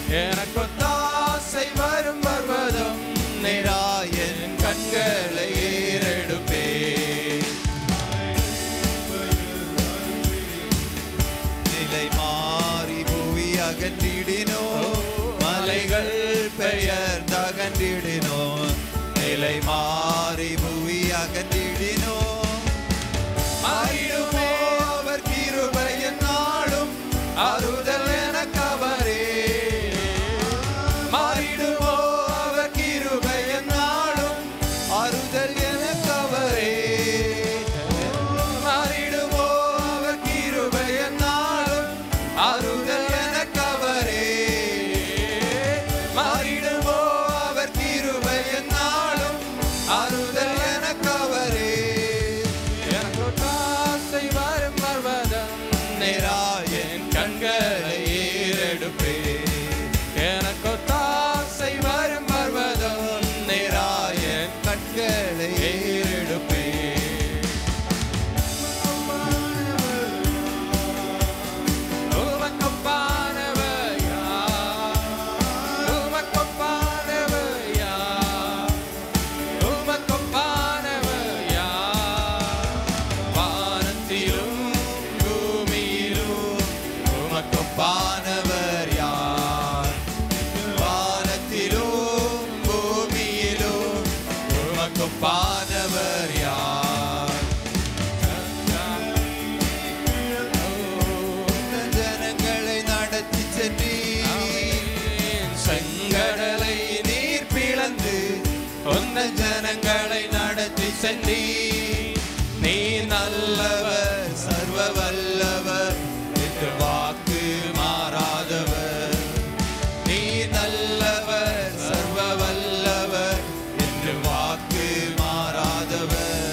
எனக்கு தாசை வரும் பர்வதம் நேராயன் கண்களை ஏறெடுப்பே நிலை மாறி புவி அகற்றிடினோ மலைகள் பெயர் தகன்றிடினோ நிலை மாறி புவி அகற்றிடினோ ஆயிடுமோ அவர் கிருபையின் நாளும் அறுதல் எனக்கு அவரே மாறிடுமோ அவர் கிருபையின் நாளும் அறுதல் எனக்கு அவரே மாறிடுமோ அவர் கிருபையின் நாளும் அறுதல் எனக்கு அவரே மாறிடுமோ அவர் கிருபையின் நாளும் அறுதல் எனக்கு அவரே எனக்கு தாசை வரும் பர்வதம் நேராயன் கண்களை ஏறெடுப்பே எனக்கு தாசை வரும் பர்வதம் நேராயன் கண்களை ஏறெடுப்பே உமக்கொப்பானவர் யார்? உமக்கொப்பானவர் யார்? உமக்கொப்பானவர் யார்? வானத்திலும் பூமியிலும் உமக்கொப்பானவர் யார் வானத்திலும் பூமியிலும் உமக்கொப்பானவர் யார் ஜனங்களை நடத்தி சென்றீர் செங்கடலை நீர் பிளந்து உந்த ஜனங்களை நடத்தி சென்றீ நீ நல்லவர் சர்வ வல்லவர் என்று வாக்கு மாறாதவர் நீ நல்லவர் சர்வ வல்லவர் என்று வாக்கு மாறாதவர்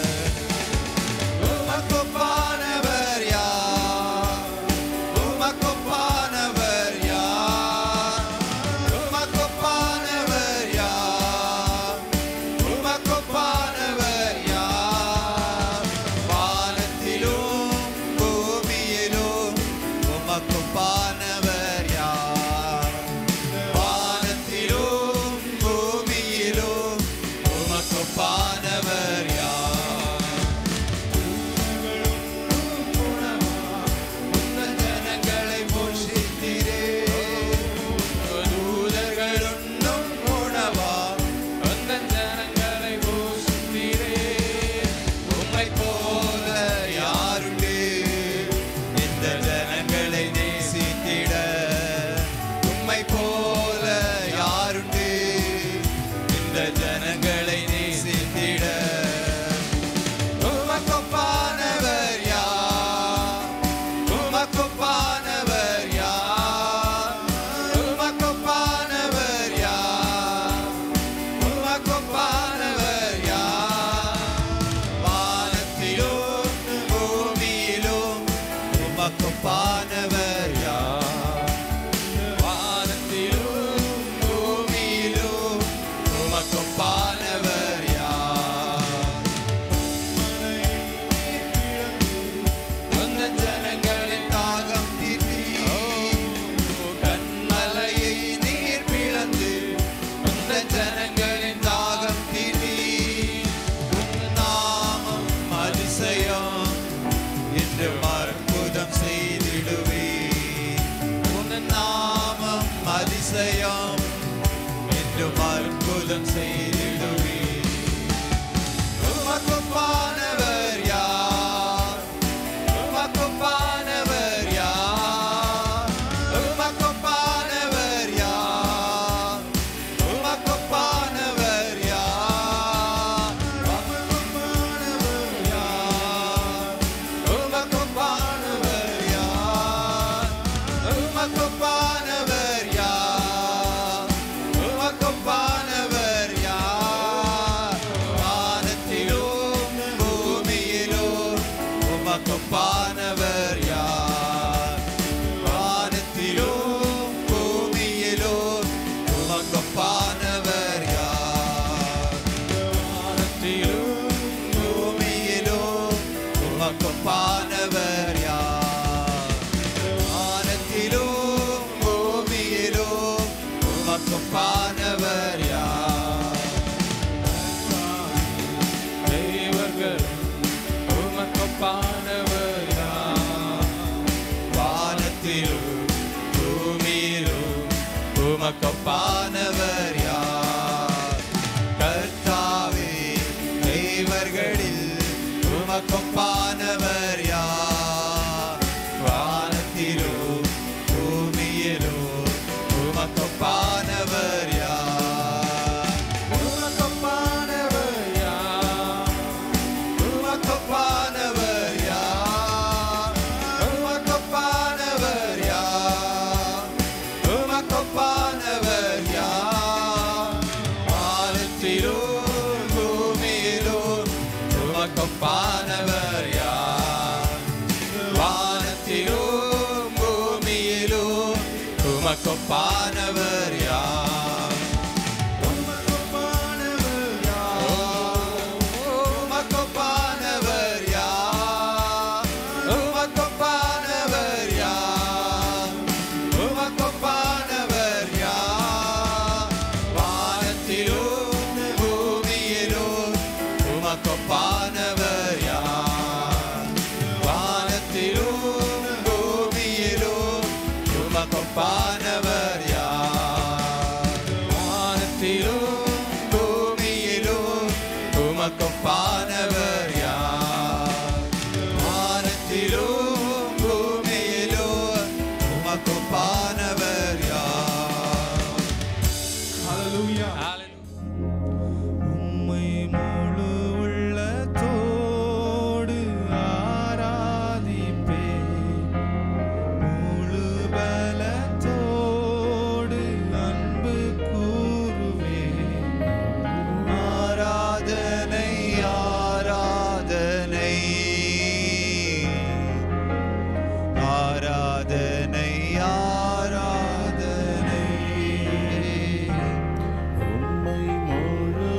உமக்கொப்பானவர் யார் உமக்கொப்பானவர் யார் உமக்கொப்பானவர் யார் உமக்கொப்பானவர் யார் வானத்திலும் பூமியிலும் உமக்கொப்பானவர் யார் வானத்திலும் பூமியிலும் உமக்கொப்பானவர் யார் உங்கள் ஜனங்களை போஷித்தீரே தூதர்கள் உண்ணும் உணவா உந்த ஜனங்களை பூசித்தீரே உம்மை போல யாருண்டு இந்த ஜனங்களை நேசித்திட உம்மை போல யாருண்டு இந்த ஜனங்களை நேசித்திட உமக்கொப்பானவர் யார் உமக்கொப்பானவர் யார் உமக்கொப்பானவர் யார் உமக்கொப்பானவர் யார் வானத்திலும் பூமியிலும் உமக்கொப்பானவர் யார் வானத்திலும் பூமியிலும் உமக்கொப்பானவர் யார் உந்த ஜனங்களின் தாகம் தீர்த்தி கண்மலையை நீர் பிளந்து உந்த ஜனங்களின் தாகம் தீர்த்தி உன் நாமம் அதிசயம் என்று அற்புதம் செய்திடுவே உன் நாமம் அதிசயம் என்று அற்புதம் செய்திடுவே உமக்குப்பானவர் யார் உமக்குப்பானவர் யார் உமக்குப்பானவர் யார் உமக்குப்பானவர் யார் உமக்குப்பானவர் யார் உமக்குப்பானவர் யார் உமக்குப்பானவர் யார் உமக்குப்பானவர் யார் உமக்கொப்பானவர் யார் தேவர்கள் உமக்கொப்பானவர் யார் வானத்திலும் பூமியிலும் உமக்கொப்பானவர் யார் கர்த்தாவே தேவர்களில் உமக்கொப்பானவர் யார் வானத்திலும் பூமியிலும் உமக்கொப்பானவர் யார் உமக்கொப்பானவர் யார் உமக்கொப்பானவர் யார் உமக்கொப்பானவர் யார் உமக்கொப்பானவர் யார் வானத்திலும் பூமியிலும் உமக்கொப்பானவர் யார் வானத்திலும் பூமியிலும் உமக்கொப்பானவர் யார் உமக்கொப்பானவர் யார் உமக்கொப்பானவர் யார் உமக்கொப்பானவர் யார் உமக்கொப்பானவர் யார் வானத்திலும் பூமியிலும் உமக்கொப்பானவர் யார் வானத்திலும் பூமியிலும் உமக்கொப்பானவர் யார் வானத்திலும் பூமியிலும் உமக்கொப்பானவர் யார் வானத்திலும் பூமியிலும் உமக்கொப்பானவர் யார் Hallelujah. உம்மை முழு உள்ளத்தோடு ஆராதிப்பேன் முழு பலத்தோடு அன்பு கூறுவேன் ஆராதனை ஆராதனை ஆராதனை ஆராதனை உம்மை முழு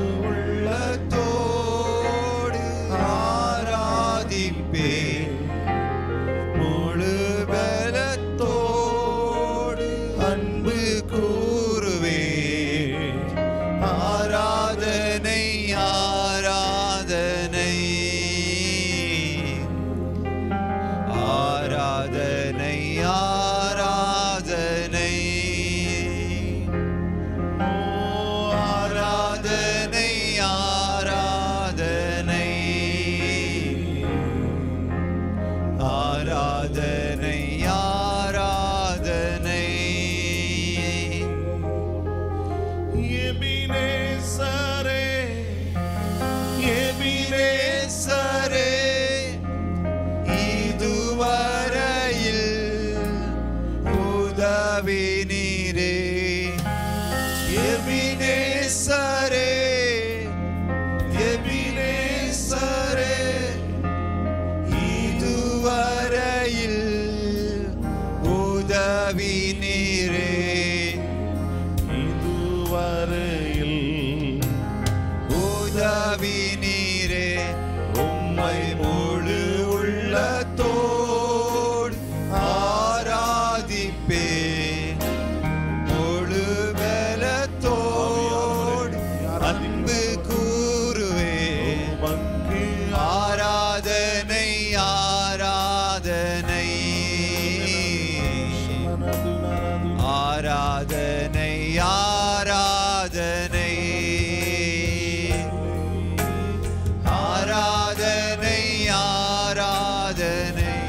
உள்ளத்தோடு ஆராதிப்பேன் முழு பலத்தோடு அன்பு கூறுவேன் ஆராதனை ஆராதனை ஆராதனை ஆராதனை ஓ ஆராதனை ஆராதனை ஆராதனை ஆராதனை எபினேசரே எபினேசரே இதுவரையில் உதவி நீரே எபினேசரே எபினேசரே இதுவரையில் உதவி நீரே இதுவரையில் உதவி நீரே உம்மை முழு உள்ளத்தோடு ஆராதிப்பேன் முழு பலத்தோடு அன்பு கூறுவேன் ஆராதனை ஆராதனை ஆராதனை ஆராதனை ஆராதனை ஆராதனை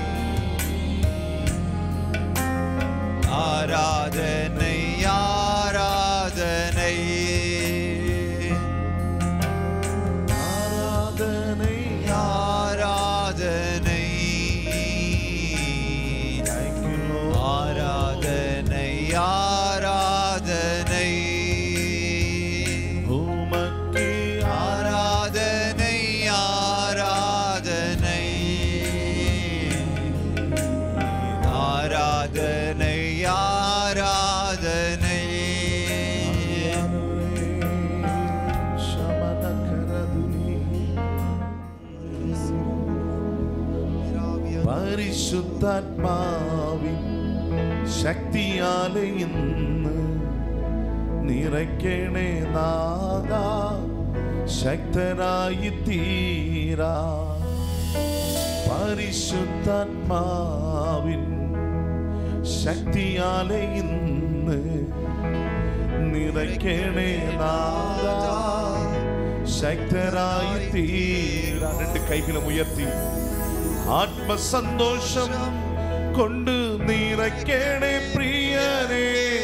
ஆராதனை ஆராதனை ஆராதனை ஆராதனை ஆராதனை ஆராதனை உமக்கு ஆராதனை ஆராதனை ஆராதனை ஆராதனை പരിശുദ്ധാത്മാവിൻ ശക്തിയാലെ ഇന്ന് നിറയ്ക്കണേ നാദ ശക്തനായി തീരാ പരിശുദ്ധാത്മാവിൻ ശക്തിയാലെ ഇന്ന് നിറയ്ക്കണേ നാദ ശക്തരായി തീരാ രണ്ട് കൈകളും ഉയർത്തി ആത്മസന്തോഷം കൊണ്ട് നിറയ്ക്കണേ പ്രിയനേ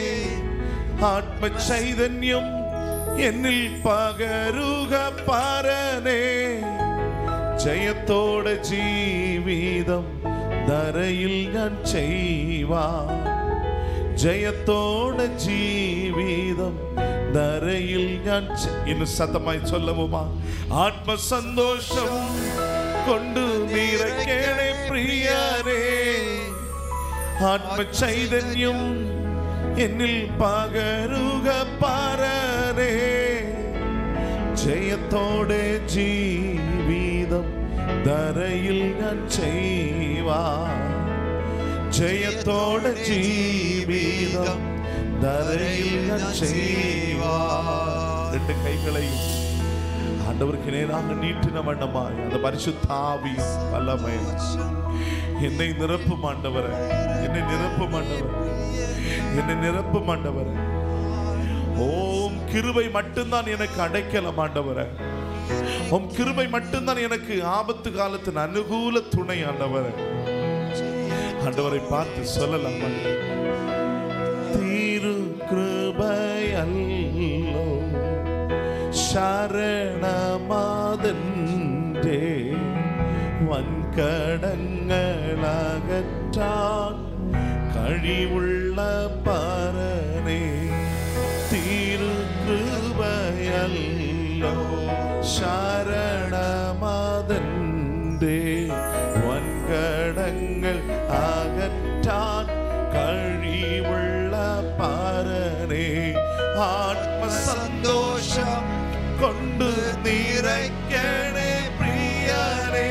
ആത്മചൈതന്യം എന്നിൽ പകരുക പരനേ ജയത്തോടെ ജീവിതം ധരയിൽ ഞാൻ ചെയ്യുവാൻ ജയത്തോടെ ജീവിതം ധരയിൽ ഞാൻ ചെ- ഇന്ന് സതമായി ചൊല്ലവുമാ ആത്മസന്തോഷം കൊണ്ട് നിറയ്ക്കണേ പ്രിയരേ ആത്മചൈതന്യം എന്നിൽ പകരുക പരനേ ജയത്തോടെ ജീവിതം ധരയിൽ ഞാൻ ചെയ്യുവാൻ ജയത്തോടെ ജീവിതം ധരയിൽ ഞാൻ ചെയ്യുവാൻ ரெண்டு கைகளையும் ஆண்டவருக்கு நேராக நீட்டின வண்ணமாய் அந்த பரிசுத்தாவியும் வல்லமை என்னை நிரப்பும் ஆண்டவரே என்னை நிரப்பும் ஆண்டவரே என்னை நிரப்பும் ஆண்டவரே ஓம் கிருபை மட்டும்தான் எனக்கு அடைக்கலம் ஆண்டவரே உம் கிருபை மட்டும்தான் எனக்கு ஆபத்து காலத்தின் அனுகூல துணை ஆண்டவரே ஆண்டவரை பார்த்து சொல்லலாம் தீரு கிருபையல்லோ ശരണമാതന്റെ വൻകടങ്ങളകറ്റാൻ കഴിവുള്ള പരനെ തിരുകൃപയല്ലോ ശരണമാതന്റെ വൻകടങ്ങൾ അകറ്റാൻ കഴിവുള്ള പരനെ ആത്മസന്തോഷം കൊണ്ട് നിറയ്ക്കണേ പ്രിയരേ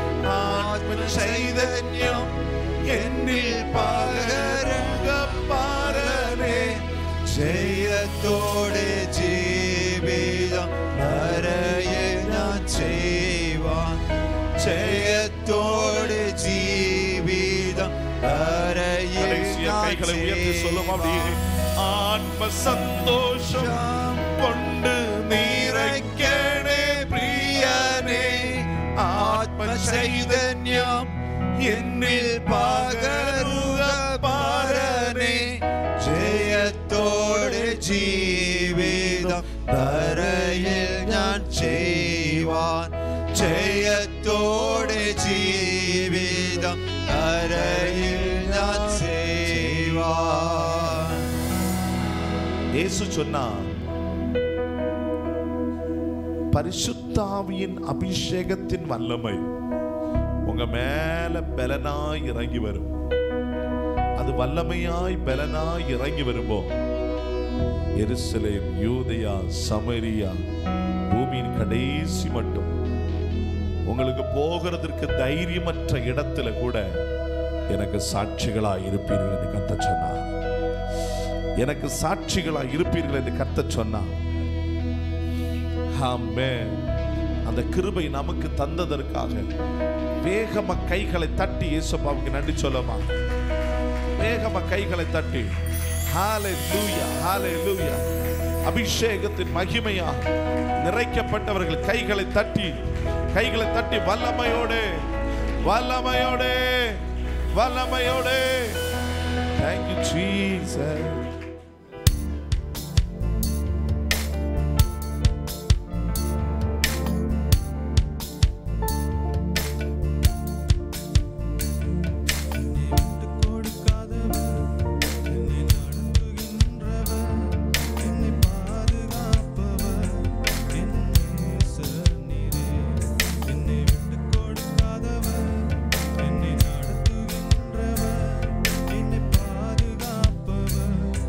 ആത്മചൈതന്യം എന്നിൽ പകരുക പരനേ ജയത്തോടെ ജീവിതം ധരയെ ഞാൻ ചെയ്യുവാൻ ജയത്തോടെ ജീവിതം ധരയെ கடைசிய ഞാൻ கைகளை உயர்த்தி சொல்லும் அப்படியே ஆத்ம சந்தோஷம் கொண்டு നിറയ്ക്കണേ പ്രിയനേ ആത്മ ചൈതന്യം എന്നിൽ പകരുക പരനേ ജയത്തോടെ ജീവിതം ധരയിൽ ഞാൻ ചെയ്യുവാൻ ജയത്തോടെ ജീവിതം ധരയിൽ ഞാൻ ചെയ്യുവാൻ இயேசு சொன்னார் பரிசுத்தாவியின் அபிஷேகத்தின் வல்லமை உங்க மேல பலனாய் இறங்கி வரும் அது வல்லமையாய் பலனாய் இறங்கி வரும்போ எருசலேம் யூதயா சமரியா பூமியின் கடைசி மட்டும் உங்களுக்கு போகிறதற்கு தைரியமற்ற இடத்துல கூட எனக்கு சாட்சிகளா இருப்பீர்கள் என்று கத்த சொன்னார் எனக்கு சாட்சிகளா இருப்பீர்கள் என்று கத்த சொன்னார் ஆமென். அந்த கிருபை நமக்கு தந்ததற்காக வேகமா கைகளை தட்டி இயேசுப்பாவுக்கு நன்றி சொல்லமா வேகமா கைகளை தட்டி ஹalleluya ஹalleluya அபிஷேகத்தின் மகிமையா நிறைக்கப்பட்டவர்கள் கைகளை தட்டி கைகளை தட்டி வல்லமையோடு வல்லமையோடு வல்லமையோடு Thank you Jesus என்னை பாதுகாப்பவர்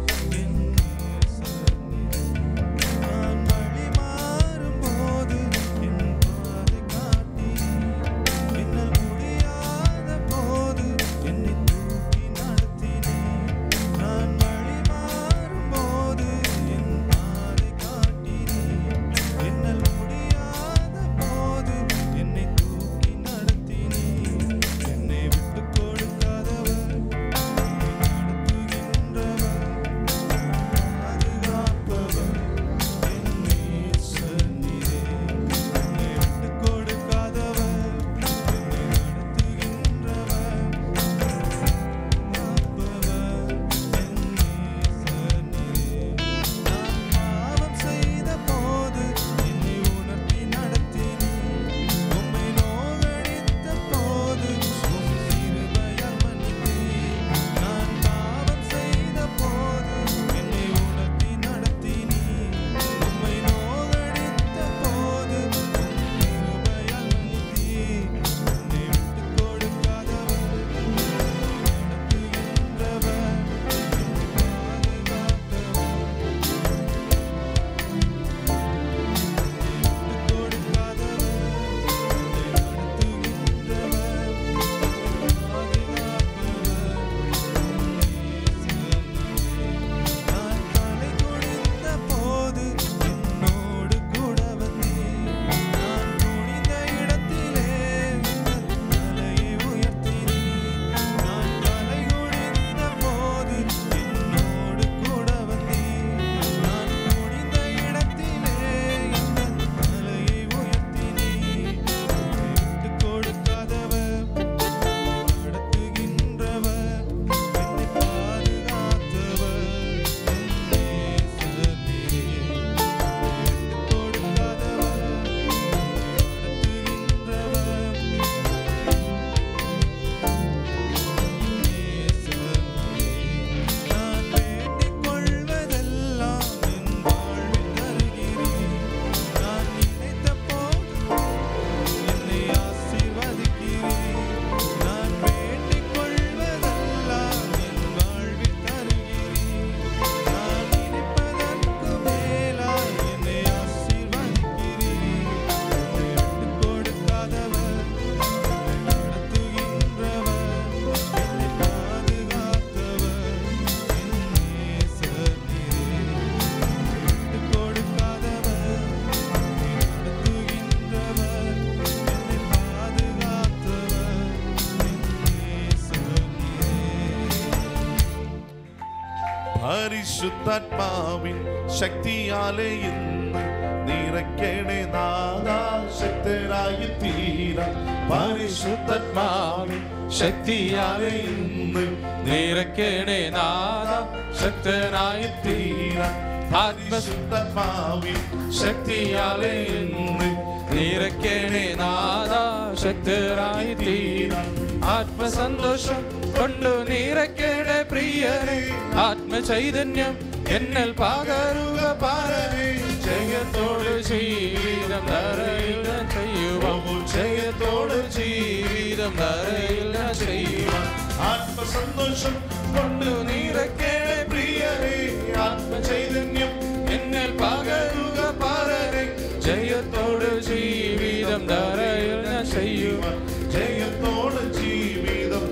പരിശുദ്ധാത്മാവിൻ ശക്തിയാലെ ഇന്ന് നിറയ്ക്കണേ നാദാ ശക്തരായി തീരാം പരിശുദ്ധാത്മാവിൻ ശക്തിയാലെ ഇന്ന് നിറയ്ക്കണേ നാദ ശക്തനായി തീരാൻ പരിശുദ്ധാത്മാവിൻ ശക്തിയാലെ ഇന്ന് നിറയ്ക്കണേ നാദ ശക്തരായി തീരാൻ ആത്മസന്തോഷം കൊണ്ടു നിറയ്ക്കണേ പ്രിയനെ ആത്മചൈതന്യം എന്നൽ പകരുക പാരനെ ജയത്തോട് ജീവിതം ധരയിൽ ഞാൻ ചെയ്യുവാൻ ജയത്തോട് ജീവിതം ധരയിൽ ഞാൻ ചെയ്യുവാൻ ആത്മസന്തോഷം കൊണ്ട് നിറയ്ക്കണേ പ്രിയനെ ആത്മചൈതന്യം എന്നിൽ പകരുക പാരനെ ജയത്തോട് ജീവിതം ധരയിൽ ഞാൻ ചെയ്യുവാൻ ജയത്തോടെ ജീവിതം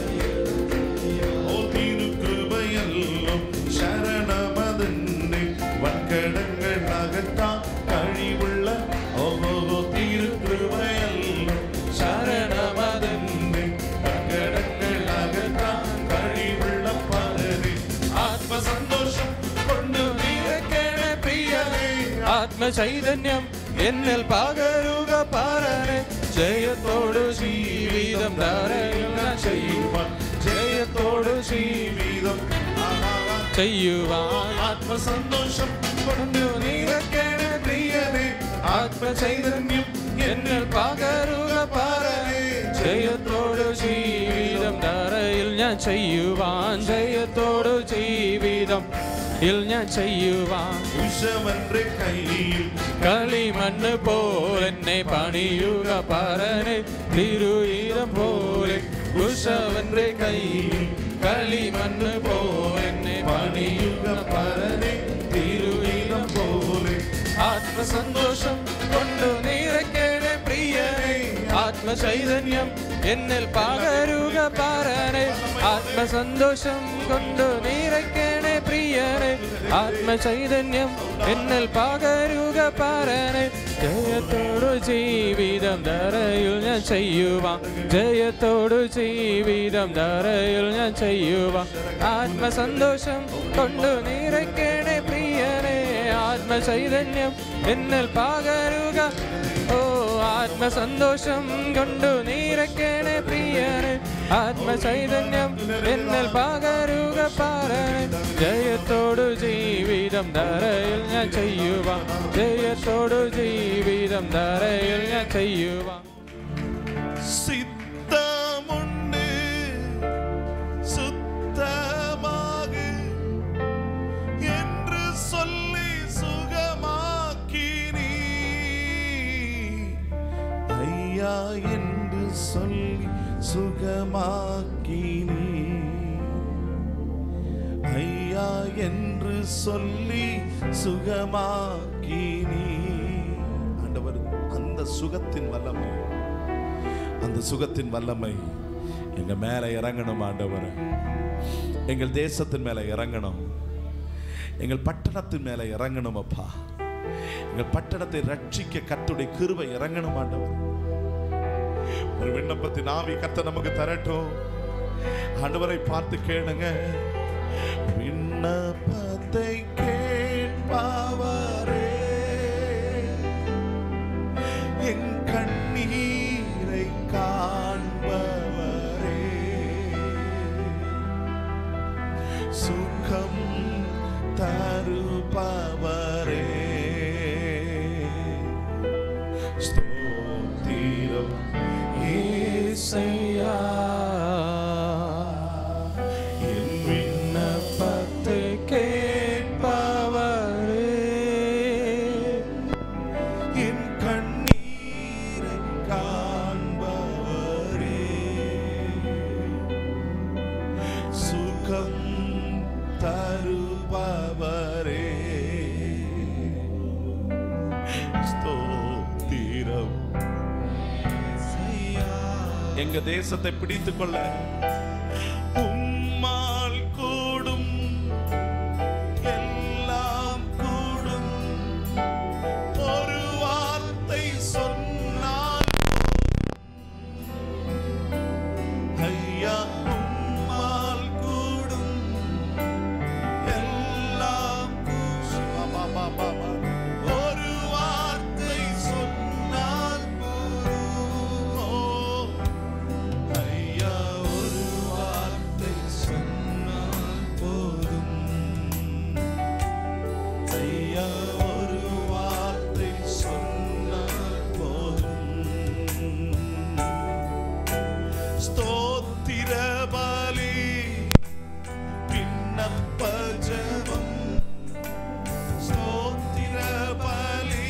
ഓ തിരുകൃപയല്ലോ ശരണമതിന്റെ വൻകടങ്ങൾ അകറ്റാൻ കഴിവുള്ള ഓ തിരുകൃപയല്ലോ ശരണമതെന്നെ വൻകടങ്ങൾ അകറ്റാൻ കഴിവുള്ള പലരെ ആത്മസന്തോഷം കൊണ്ട് നിറയ്ക്കണേ പ്രിയനെ ആത്മചൈതന്യം എന്നിൽ പകരുക പാരനെ ജയത്തോട് ജീവിതം ധരയിൽ ഞാൻ ചെയ്യുവാൻ ജയത്തോട് ജീവിതം ചെയ്യുവാൻ ആത്മസന്തോഷം കൊണ്ടു നിറയ്ക്കണേ പ്രിയനെ ആത്മചൈതന്യം എന്നിൽ പകരുക പാരനെ ജയത്തോട് ജീവിതം ധരയിൽ ഞാൻ ചെയ്യുവാൻ ജയത്തോട് ജീവിതം ഇൽ ഞാൻ ചെയ്യുവാൻ ഉഷവന്റെ കയ്യിൽ കളിമണ്ണ് പോലെന്നെ പണിയുക പറനെ തിരുയിരം പോലെ കുശവന്റെ കയ്യിൽ കളിമണ്ണ് പോലെന്നെ പണിയുക പറനെ തിരുയിരം പോലെ ആത്മസന്തോഷം കൊണ്ടു നിറയ്ക്കണേ പ്രിയനെ ആത്മചൈതന്യം എന്നിൽ പകരുക പാരനെ ആത്മസന്തോഷം കൊണ്ടു നിറയ്ക്കണേ പ്രിയനെ ആത്മചൈതന്യം എന്നിൽ പകരുക പാരനെ ജയത്തോടു ജീവിതം ധരയിൽ ഞാൻ ചെയ്യുവാൻ ജയത്തോടു ജീവിതം ധരയിൽ ഞാൻ ചെയ്യുവാൻ ആത്മസന്തോഷം കൊണ്ടു നിറയ്ക്കണേ പ്രിയനെ ആത്മചൈതന്യം എന്നിൽ പകരുക ഓ ആത്മസന്തോഷം കൊണ്ടു നിറയ്ക്കണേ പ്രിയനെ ആത്മചൈതന്യം എന്നിൽ പകരുക പാരനെ ജയത്തോടു ജീവിതം ധരയിൽ ഞാൻ ചെയ്യുവാൻ ജയത്തോടു ജീവിതം ധരയിൽ ഞാൻ ചെയ്യുവാൻ சித்தமுண்டு சுத்தமாக என்று சொல்லி சுகமாக்கி நீ ஐயா என்று சொல்லி சுகமாக்கி நீ ஐயா என்று சொல்லி சுகமாக்கி நீ ஆண்டவர் அந்த சுகத்தின் வல்லமை அந்த சுகத்தின் வல்லமை எங்க மேல இறங்கணும் ஆண்டவர் எங்கள் தேசத்தின் மேல இறங்கணும் எங்கள் பட்டணத்தின் மேல இறங்கணும் அப்பா எங்கள் பட்டணத்தை ரட்சிக்க கத்துடைய கிருபை இறங்கணும் ஆண்டவர் ஒரு விண்ணப்பத்தின் ஆவி கத்த நமக்கு தரட்டும் ஆண்டவரை பார்த்து கேளுங்க விண்ணப்பத்தை கேட்பவரே என் கண்ணீரை காண்பவரே சுகம் தருபவரே ஸ்தோத்திரம் ஏசையா என் விண்ணப்பத்தை விண்ணப்பத்தை கேட்பவரே என் கண்ணீரை காண்பவரே சுகம் தருபவரே ஸ்தோத்திரம் எங்க தேசத்தை பிடித்துக் கொள்ள உம்மால் கூடும் எல்லாம் கூடும் ஒரு வார்த்தை சொன்னால் ஐயா உம்மால் கூடும் எல்லாம் பா பா பா ஒரு வார்த்தை சொன்னால் போதும். ஓ, ஐயா ஒரு வார்த்தை சொன்னால் போதும் ஐயா ஒரு வார்த்தை சொன்னால் போதும் ஸ்தோத்திர பலி விண்ணப்ப ஜெபம் ஸ்தோத்திர பலி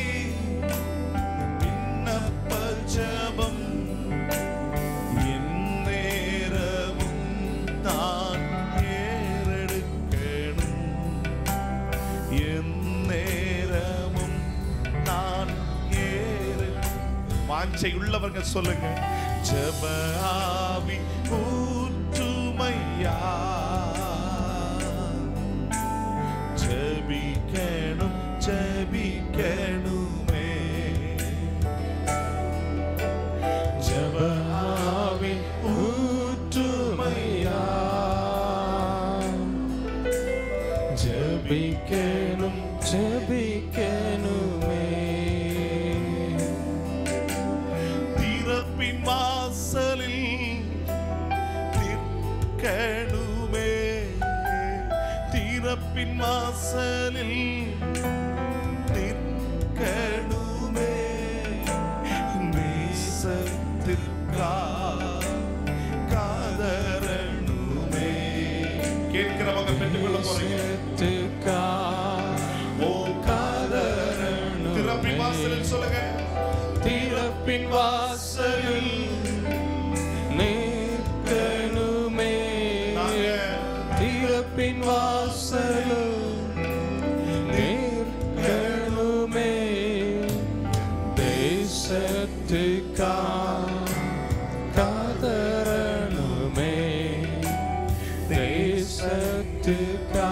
விண்ணப்ப ஜெபம் என் நேரமும் நான் ஏறெடுக்கணும் என் நேரமும் நான் ஏறு வாஞ்சை உள்ளவங்க சொல்லுங்க ஜப ஆவி ஊற்றுமையா ஜபிக்கணும் ஜபிக்கணுமே ஜப ஆவி ஊற்றுமையா ஜபிக்கணும் ஜபிக்கணுமே திறப்பின் வாசலில் நிற்கணுமே திறப்பின் வாசலில் நிற்கணுமே நேசத்திற்கா காதரணுமே கேட்கிறவங்க பெற்றுக்கொள்ள போறீங்க துக்கா ஓ காதரணும் திறப்பின் வாசலில் சொல்லுங்க திறப்பின் வாசலில் நிற்கணுமே நாங்க திறப்பின் வாசலில் நிற்கணுமே தேசத்துக்கா காதரணுமே தேசத்துக்கா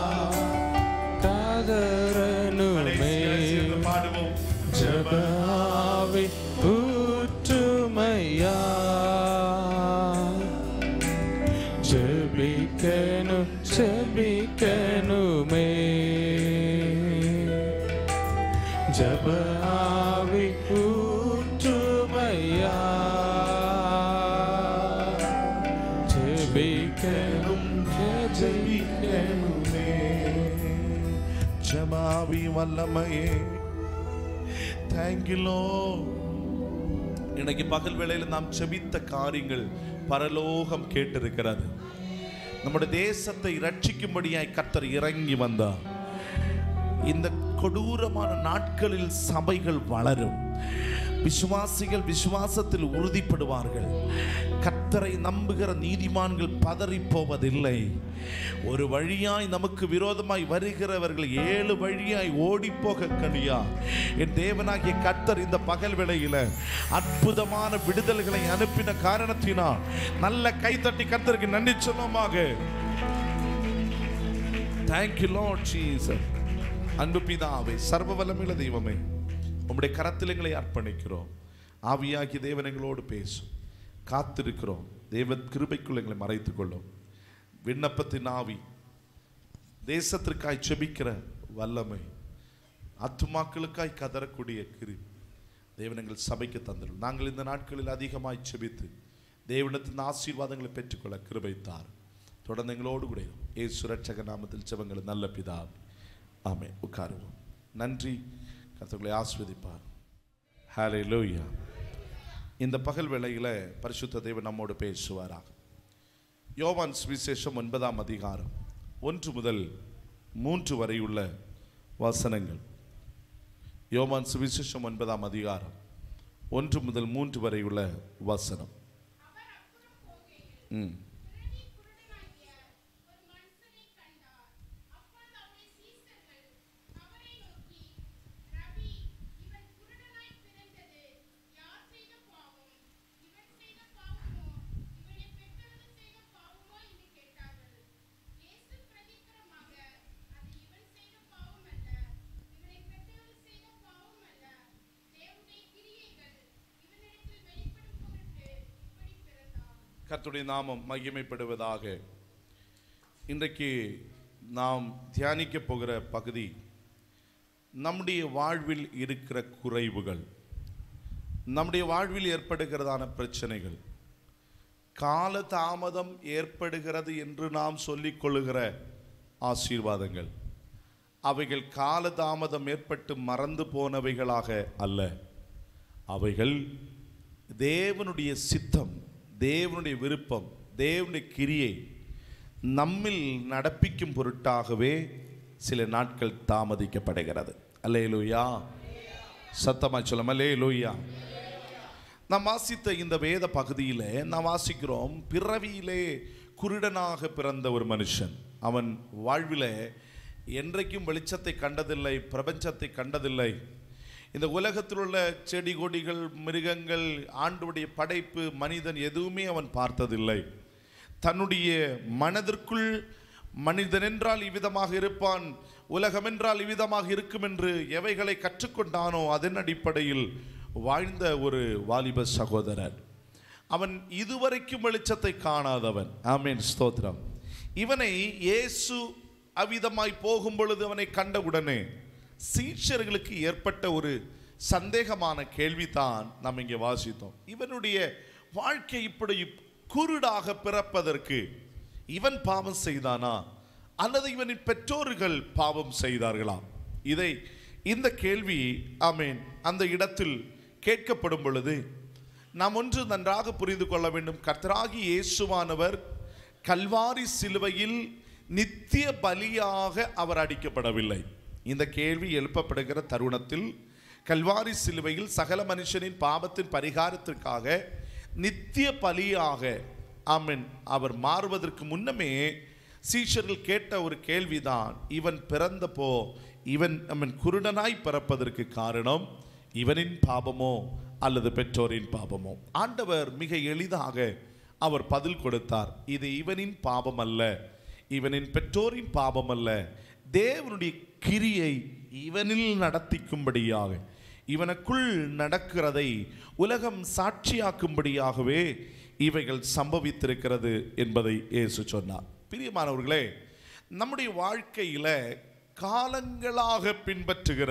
காதரணுமே கடைசியா சேர்ந்து பாடுவோம் ஜபாவி ஊற்றுமையா ஜபிக்கணும் ஜபிக்கணுமே ஜபாவி ஊற்றுமையா ஜபிக்கணும் ஜபிக்கணுமே ஜமாவி வல்லமையே தேங்க்யூலோ இன்னைக்கு பகல் வேளையில் நாம் செபித்த காரியங்கள் பரலோகம் கேட்டிருக்கிறது நம்முடைய தேசத்தை ரட்சிக்கும்படியாய் கர்த்தர் இறங்கி வந்தார் இந்த கொடூரமான நாட்களில் சபைகள் வளரும் விசுவாசிகள் விசுவாசத்தில் உறுதிப்படுவார்கள் கர்த்தரை நம்புகிற நீதிமான்கள் பதறி போவதில்லை ஒரு வழியாய் நமக்கு விரோதமாய் வருகிறவர்கள் ஏழு வழியாய் ஓடி போக கடியா என் தேவனாகிய கர்த்தர் இந்த பகல் வேளையில அற்புதமான விடுதல்களை அனுப்பின காரணத்தினால் நல்ல கைத்தட்டி கர்த்தருக்கு நன்றி சொல்லுமாக தேங்க்யூ லார்ட் ஜீசஸ் அன்பு பிதாவே சர்வ வல்லமையுள்ள தெய்வமே உம்முடைய கரத்தில் எங்களை அர்ப்பணிக்கிறோம் ஆவியாகிய தேவன் எங்களோடு பேசும் காத்திருக்கிறோம் தேவ கிருபைக்குள் எங்களை மறைத்துக் கொள்ளும் விண்ணப்பத்தின் ஆவி தேசத்திற்காய் செபிக்கிற வல்லமை ஆத்துமாக்களுக்காய் கதறக்கூடிய கிரு தேவன் எங்கள் சபைக்கு தந்திரும் நாங்கள் இந்த நாட்களில் அதிகமாய் செபித்து தேவனத்தின் ஆசீர்வாதங்களை பெற்றுக்கொள்ள கிருபைத்தார் தொடர்ந்து எங்களோடு கூட இரும். இயேசு ரட்சக நாமத்தில் செவங்கள் நல்ல பிதா ஆமே உட்காருவோம் நன்றி கர்த்தர்களை ஆஸ்வதிப்பார் ஹாலே லூயா இந்த பகல் வேளையில் பரிசுத்த தேவன் நம்மோடு பேசுவாராக யோவான் சுவிசேஷம் ஒன்பதாம் அதிகாரம் ஒன்று முதல் மூன்று வரை உள்ள வசனங்கள் யோவான் சுவிசேஷம் ஒன்பதாம் அதிகாரம் ஒன்று முதல் மூன்று வரை உள்ள வசனம் ம் கர்த்தருடைய நாமம் மகிமைப்படுவதாக இன்றைக்கு நாம் தியானிக்க போகிற பகுதி நம்முடைய வாழ்வில் இருக்கிற குறைவுகள் நம்முடைய வாழ்வில் ஏற்படுகிறதான பிரச்சனைகள் கால தாமதம் ஏற்படுகிறது என்று நாம் சொல்லிக் கொள்ளுகிற ஆசீர்வாதங்கள் அவைகள் கால தாமதம் ஏற்பட்டு மறந்து போனவைகளாக அல்ல அவைகள் தேவனுடைய சித்தம் தேவனுடைய விருப்பம் தேவனுடைய கிரியை நம்மில் நடப்பிக்கும் பொருட்டாகவே சில நாட்கள் தாமதிக்கப்படுகிறது அல்லேலூயா சத்தமா சொல்லும் அல்லேலூயா நாம் வாசித்த இந்த வேத பகுதியில் நாம் வாசிக்கிறோம் பிறவியிலே குருடனாக பிறந்த ஒரு மனுஷன் அவன் வாழ்விலே என்றைக்கும் வெளிச்சத்தை கண்டதில்லை பிரபஞ்சத்தை கண்டதில்லை இந்த உலகத்தில் உள்ள செடி கொடிகள் மிருகங்கள் ஆண்டுடைய படைப்பு மனிதன் எதுவுமே அவன் பார்த்ததில்லை தன்னுடைய மனதிற்குள் மனிதன் என்றால் இவ்விதமாக இருப்பான் உலகம் என்றால் இவ்விதமாக இருக்கும் என்று எவைகளை கற்றுக்கொண்டானோ அதன் அடிப்படையில் வாழ்ந்த ஒரு வாலிப சகோதரன் அவன் இதுவரைக்கும் வெளிச்சத்தை காணாதவன் ஆமேன் ஸ்தோத்திரம் இவனை இயேசு அவ்விதமாய் போகும் பொழுது அவனை கண்டவுடனே சீஷர்களுக்கு ஏற்பட்ட ஒரு சந்தேகமான கேள்விதான் நாம் இங்கே வாசித்தோம் இவனுடைய வாழ்க்கை இப்படி குருடாக பிறப்பதற்கு இவன் பாவம் செய்தானா அல்லது இவனின் பெற்றோர்கள் பாவம் செய்தார்களா இதை இந்த கேள்வி ஆமேன் அந்த இடத்தில் கேட்கப்படும் பொழுது நாம் ஒன்று நன்றாக புரிந்து கொள்ள வேண்டும் கர்த்தராகி இயேசுவானவர் கல்வாரி சிலுவையில் நித்திய பலியாக அவர் அடிக்கப்படவில்லை இந்த கேள்வி எழுப்பப்படுகிற தருணத்தில் கல்வாரி சிலுவையில் சகல மனுஷனின் பாவத்தின் பரிகாரத்திற்காக நித்திய பலியாக ஆமென் அவர் மாறுவதற்கு முன்னமே சீஷர்கள் கேட்ட ஒரு கேள்விதான் இவன் பிறந்தப்போ இவன் அவன் குருடனாய் பிறப்பதற்கு காரணம் இவனின் பாவமோ அல்லது பெற்றோரின் பாவமோ ஆண்டவர் மிக எளிதாக அவர் பதில் கொடுத்தார் இது இவனின் பாவம் அல்ல இவனின் பெற்றோரின் பாவம் அல்ல தேவனுடைய கிரியை இவனில் நடத்திக்கும்படியாக இவனுக்குள் நடக்கிறதை உலகம் சாட்சியாக்கும்படியாகவே இவைகள் சம்பவித்திருக்கிறது என்பதை இயேசு சொன்னார் பிரியமானவர்களே நம்முடைய வாழ்க்கையில காலங்களாக பின்பற்றுகிற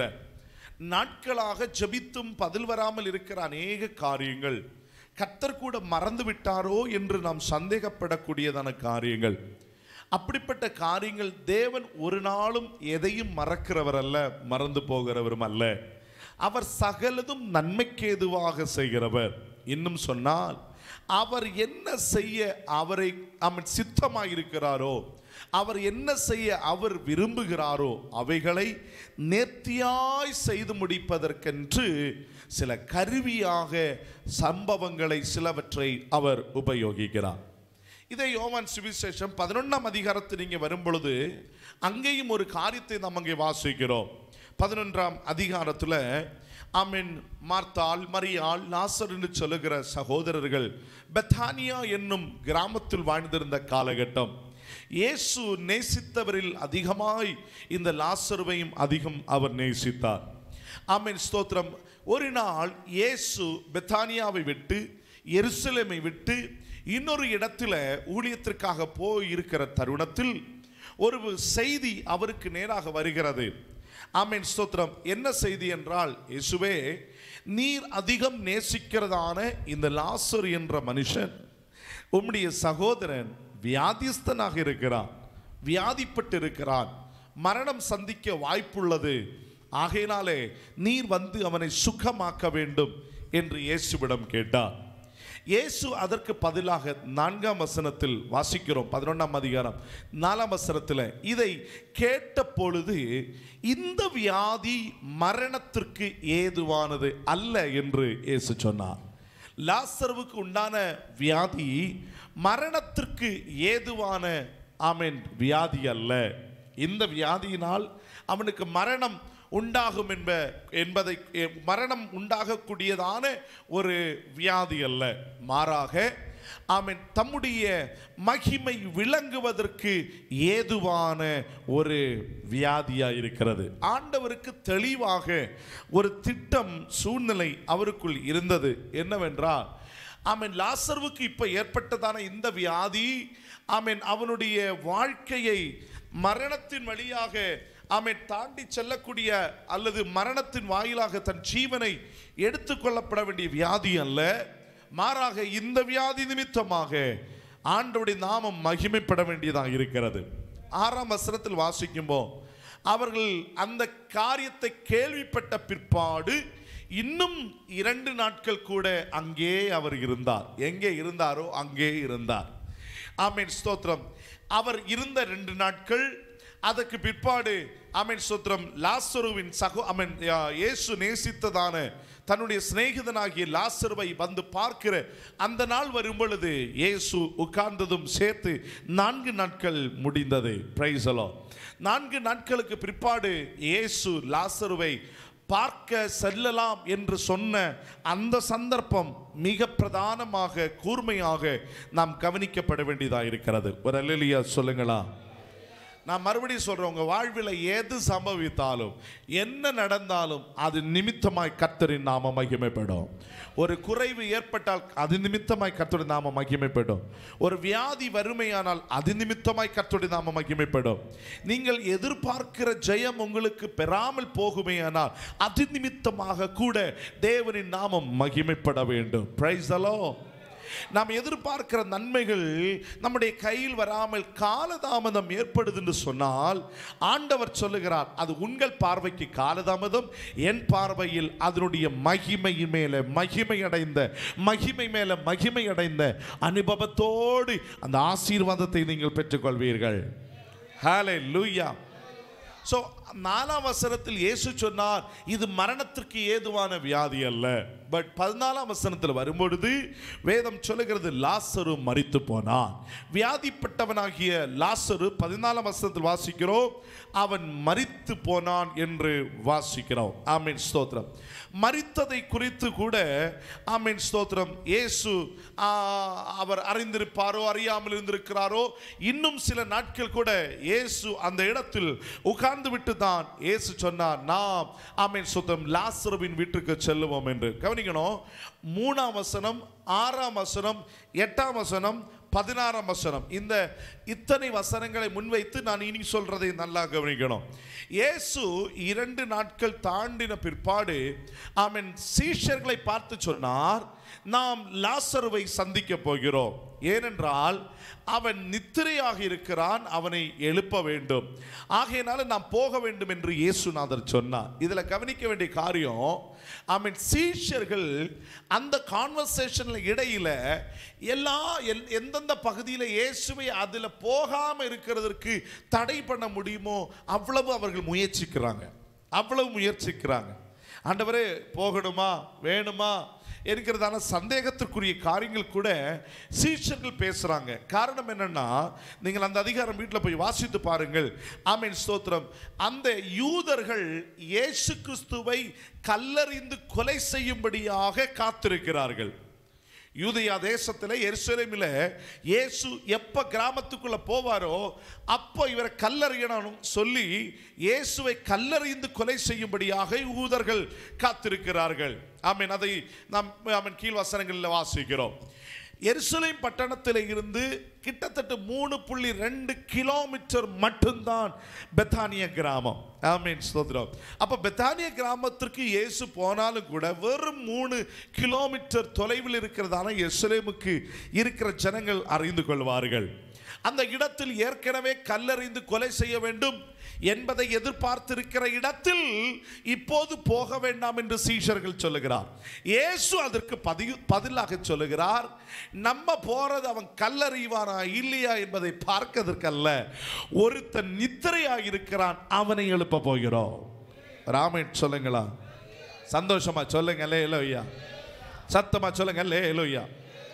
நாட்களாக ஜெபித்தும் பதில் வராமல் இருக்கிற அநேக காரியங்கள் கத்தர் கூட மறந்து விட்டாரோ என்று நாம் சந்தேகப்படக்கூடியதான காரியங்கள் அப்படிப்பட்ட காரியங்கள் தேவன் ஒரு நாளும் எதையும் மறக்கிறவர் அல்ல மறந்து போகிறவரும் அல்ல அவர் சகலதும் நன்மைக்கு ஏதுவாக செய்கிறவர் இன்னும் சொன்னால் அவர் என்ன செய்ய அவரை அவன் சித்தமாயிருக்கிறாரோ அவர் என்ன செய்ய அவர் விரும்புகிறாரோ அவைகளை நேர்த்தியாய் செய்து முடிப்பதற்கென்று சில கருவியாக சம்பவங்களை சிலவற்றை அவர் உபயோகிக்கிறார் இதை யோவான் சுவிசேஷம் பதினொன்றாம் அதிகாரத்தில் நீங்க வரும் பொழுது அங்கேயும் ஒரு காரியத்தை நாம் அங்கே வாசிக்கிறோம் பதினொன்றாம் அதிகாரத்தில் ஆமீன் மார்த்தாள் மரியாள் லாசர் என்று சொல்லுகிற சகோதரர்கள் பெத்தானியா என்னும் கிராமத்தில் வாழ்ந்திருந்த காலகட்டம் இயேசு நேசித்தவரில் அதிகமாய் இந்த லாசருவையும் அதிகம் அவர் நேசித்தார் ஆமீன் ஸ்தோத்திரம் ஒரு நாள் இயேசு பெத்தானியாவை விட்டு எருசலேமை விட்டு இன்னொரு இடத்துல ஊழியத்திற்காக போய் இருக்கிற தருணத்தில் ஒரு செய்தி அவருக்கு நேராக வருகிறது ஆமீன் ஸ்தோத்திரம் என்ன செய்தி என்றால் இயேசுவே நீர் அதிகம் நேசிக்கிறதான இந்த லாசர் என்ற மனுஷன் உம்முடைய சகோதரன் வியாதிஸ்தனாக இருக்கிறான் வியாதிப்பட்டு இருக்கிறான் மரணம் சந்திக்க வாய்ப்புள்ளது ஆகையினாலே நீர் வந்து அவனை சுகமாக்க வேண்டும் என்று இயேசுவிடம் கேட்டார் இயேசு அதற்கு பதிலாக நான்காம் வசனத்தில் வாசிக்கிறோம் பதினொன்றாம் அதிகாரம் நாலாம் வசனத்தில் இதை கேட்ட பொழுது இந்த வியாதி மரணத்திற்கு ஏதுவானது அல்ல என்று இயேசு சொன்னார் லாசருவுக்கு உண்டான வியாதி மரணத்திற்கு ஏதுவான ஆமென் வியாதி அல்ல இந்த வியாதியினால் அவனுக்கு மரணம் உண்டாகும் என்ப என்பதை எ- மரணம் உண்டாகக்கூடியதான ஒரு வியாதி அல்ல மாறாக ஆமென் தம்முடைய மகிமை விளங்குவதற்கு ஏதுவான ஒரு வியாதியா இருக்கிறது ஆண்டவருக்கு தெளிவாக ஒரு திட்டம் சூழ்நிலை அவருக்குள் இருந்தது என்னவென்றால் ஆமென் லாசர்வுக்கு இப்ப ஏற்பட்டதான இந்த வியாதி ஆமென் அவனுடைய வாழ்க்கையை மரணத்தின் வழியாக ஆமை தாண்டி செல்லக்கூடிய அல்லது மரணத்தின் வாயிலாக தன் ஜீவனை எடுத்துக்கொள்ளப்பட வேண்டிய வியாதி அல்ல மாறாக இந்த வியாதி நிமித்தமாக ஆண்டவருடைய நாமம் மகிமைப்பட வேண்டியதாக இருக்கிறது ஆறாம் வசனத்தில் வாசிக்கும்போ அவர்கள் அந்த காரியத்தை கேள்விப்பட்ட பிற்பாடு இன்னும் இரண்டு நாட்கள் கூட அங்கே அவர் இருந்தார் எங்கே இருந்தாரோ அங்கே இருந்தார் ஆமீன் ஸ்தோத்திரம் அவர் இருந்த ரெண்டு நாட்கள் அதற்கு பிற்பாடு ஆமீன் ஸ்தோத்திரம் லாசருவின் சகோ ஆமீன் இயேசு நேசித்ததான தன்னுடைய சிநேகிதனாகிய லாசருவை வந்து பார்க்கிற அந்த நாள் வரும் பொழுது இயேசு உட்கார்ந்ததும் சேர்த்து நான்கு நாட்கள் முடிந்தது பிரைசலோ நான்கு நாட்களுக்கு பிற்பாடு இயேசு லாசருவை பார்க்க செல்லலாம் என்று சொன்ன அந்த சந்தர்ப்பம் மிக பிரதானமாக கூர்மையாக நாம் கவனிக்கப்பட வேண்டியதாக இருக்கிறது ஒரு அல்லலியா சொல்லுங்களா நான் மறுபடியும் சொல்றேன் உங்க வாழ்வில் எது சம்பவித்தாலும் என்ன நடந்தாலும் அது நிமித்தமாய் கர்த்தரின் நாம மகிமைப்படும் ஒரு குறைவு ஏற்பட்டால் அது நிமித்தமாய் கர்த்தருடைய நாம மகிமைப்படும் ஒரு வியாதி வறுமையானால் அது நிமித்தமாய் கர்த்தருடைய நாம மகிமைப்படும் நீங்கள் எதிர்பார்க்கிற ஜெயம் உங்களுக்கு பெறாமல் போகுமேயானால் அது நிமித்தமாக கூட தேவனின் நாமம் மகிமைப்பட வேண்டும் பிரைஸ் அலோ நாம் எதிர்பார்க்கிற நன்மைகள் நம்முடைய கையில் வராமல் காலதாமதம் ஏற்படுது என்று சொன்னால் ஆண்டவர் சொல்லுகிறார் அது உங்கள் பார்வைக்கு காலதாமதம் என் பார்வையில் அதனுடைய மகிமையின் மேல மகிமை அடைந்த மகிமை மேல மகிமை அடைந்த அனுபவத்தோடு அந்த ஆசீர்வாதத்தை நீங்கள் பெற்றுக்கொள்வீர்கள் ஹாலே லூயா ஸோ நாலாம் வசனத்தில் இயேசு சொன்னார் இது மரணத்திற்கு ஏதுவான வியாதி அல்ல பட் பதினாலாம் வசனத்தில் வரும்பொழுது வேதம் சொல்லுகிறது லாசரு மரித்து போனான் வியாதிப்பட்டவனாகிய லாசரு பதினாலாம் வசனத்தில் வாசிக்கிறோம் அவன் மரித்து போனான் என்று வாசிக்கிறோம் ஆமீன் ஸ்தோத்திரம் மரித்ததை குறித்து கூட ஆமீன் ஸ்தோத்திரம் இயேசு ஆ, அவர் அறிந்திருப்பாரோ அறியாமல் இருந்திருக்கிறாரோ இன்னும் சில நாட்கள் கூட இயேசு அந்த இடத்தில் உட்கார்ந்து விட்டு தான் இயேசு சொன்னார் நாம் ஆமீன் ஸ்தோத்திரம் லாசருவின் வீட்டுக்கு செல்லுவோம் என்று கவனிக்கணும் மூணாம் வசனம் ஆறாம் வசனம் எட்டாம் வசனம் பதினாறாம் வசனம் இந்த இத்தனை வசனங்களை முன்வைத்து நான் இனி சொல்றதை நல்லா கவனிக்கணும் இயேசு இரண்டு நாட்கள் தாண்டின பிற்பாடு ஆமென் சீஷர்களை பார்த்து சொன்னார் நாம் லாசருவை சந்திக்க போகிறோம் ஏனென்றால் அவன் நித்திரையாக இருக்கிறான் அவனை எழுப்ப வேண்டும் ஆகையினால நாம் போக வேண்டும் என்று இயேசுநாதர் சொன்னார் இதுல கவனிக்க வேண்டிய காரியம் ஆமீன் சீஷர்கள் அந்த கான்வர்சேஷன்ல இடையில எல்லா எல்- எந்தெந்த பகுதியில் இயேசுவை அதில் போகாம இருக்கிறதற்கு தடை பண்ண முடியுமோ அவ்வளவு அவர்கள் முயற்சிக்கிறாங்க அவ்வளவு முயற்சிக்கிறாங்க ஆண்டவரே போகணுமா வேணுமா என்கிறதான சந்தேகத்திற்குரிய காரியங்கள் கூட சீஷர்கள் பேசுறாங்க காரணம் என்னன்னா நீங்கள் அந்த அதிகாரம் வீட்டில் போய் வாசித்து பாருங்கள் ஆமீன் ஸ்தோத்திரம் அந்த யூதர்கள் இயேசு கிறிஸ்துவை கல்லறிந்து கொலை செய்யும்படியாக காத்திருக்கிறார்கள் யூதயா தேசத்தில் எருசலேமில் இயேசு எப்போ கிராமத்துக்குள்ள போவாரோ அப்போ இவரை கல்லறியணும் சொல்லி இயேசுவை கல்லறிந்து கொலை செய்யும்படியாக யூதர்கள் காத்திருக்கிறார்கள் ஆமீன் அதை நாம் ஆமீன் கீழ் வசனங்களில் வாசிக்கிறோம் எருசலேம் பட்டணத்தில் இருந்து கிட்டத்தட்ட மூணு புள்ளி ரெண்டு கிலோமீட்டர் மட்டும்தான் பெத்தானிய கிராமம் ஆமீன் ஸ்தோத்திரம் அப்ப பெத்தானிய கிராமத்திற்கு இயேசு போனாலும் கூட வெறும் மூணு கிலோமீட்டர் தொலைவில் இருக்கிறதான எருசலேமுக்கு இருக்கிற ஜனங்கள் அறிந்து கொள்வார்கள் அந்த இடத்தில் ஏற்கனவே கல்லறிந்து கொலை செய்ய வேண்டும் என்பதை எதிர்பார்த்திருக்கிற இடத்தில் இப்போது போக வேண்டாம் என்று சீஷர்கள் சொல்லுகிறார் இயேசு அதற்கு பதி- பதிலாக சொல்லுகிறார் நம்ம போறது அவன் கல்லறிவானா இல்லையா என்பதை பார்க்கதற்கல்ல ஒருத்தன் நித்திரையாக இருக்கிறான் அவனை எழுப்ப போகிறோம் ராமன் சொல்லுங்களா சந்தோஷமா சொல்லுங்க லே ஐயா சத்தமா சொல்லுங்க லே ஐயா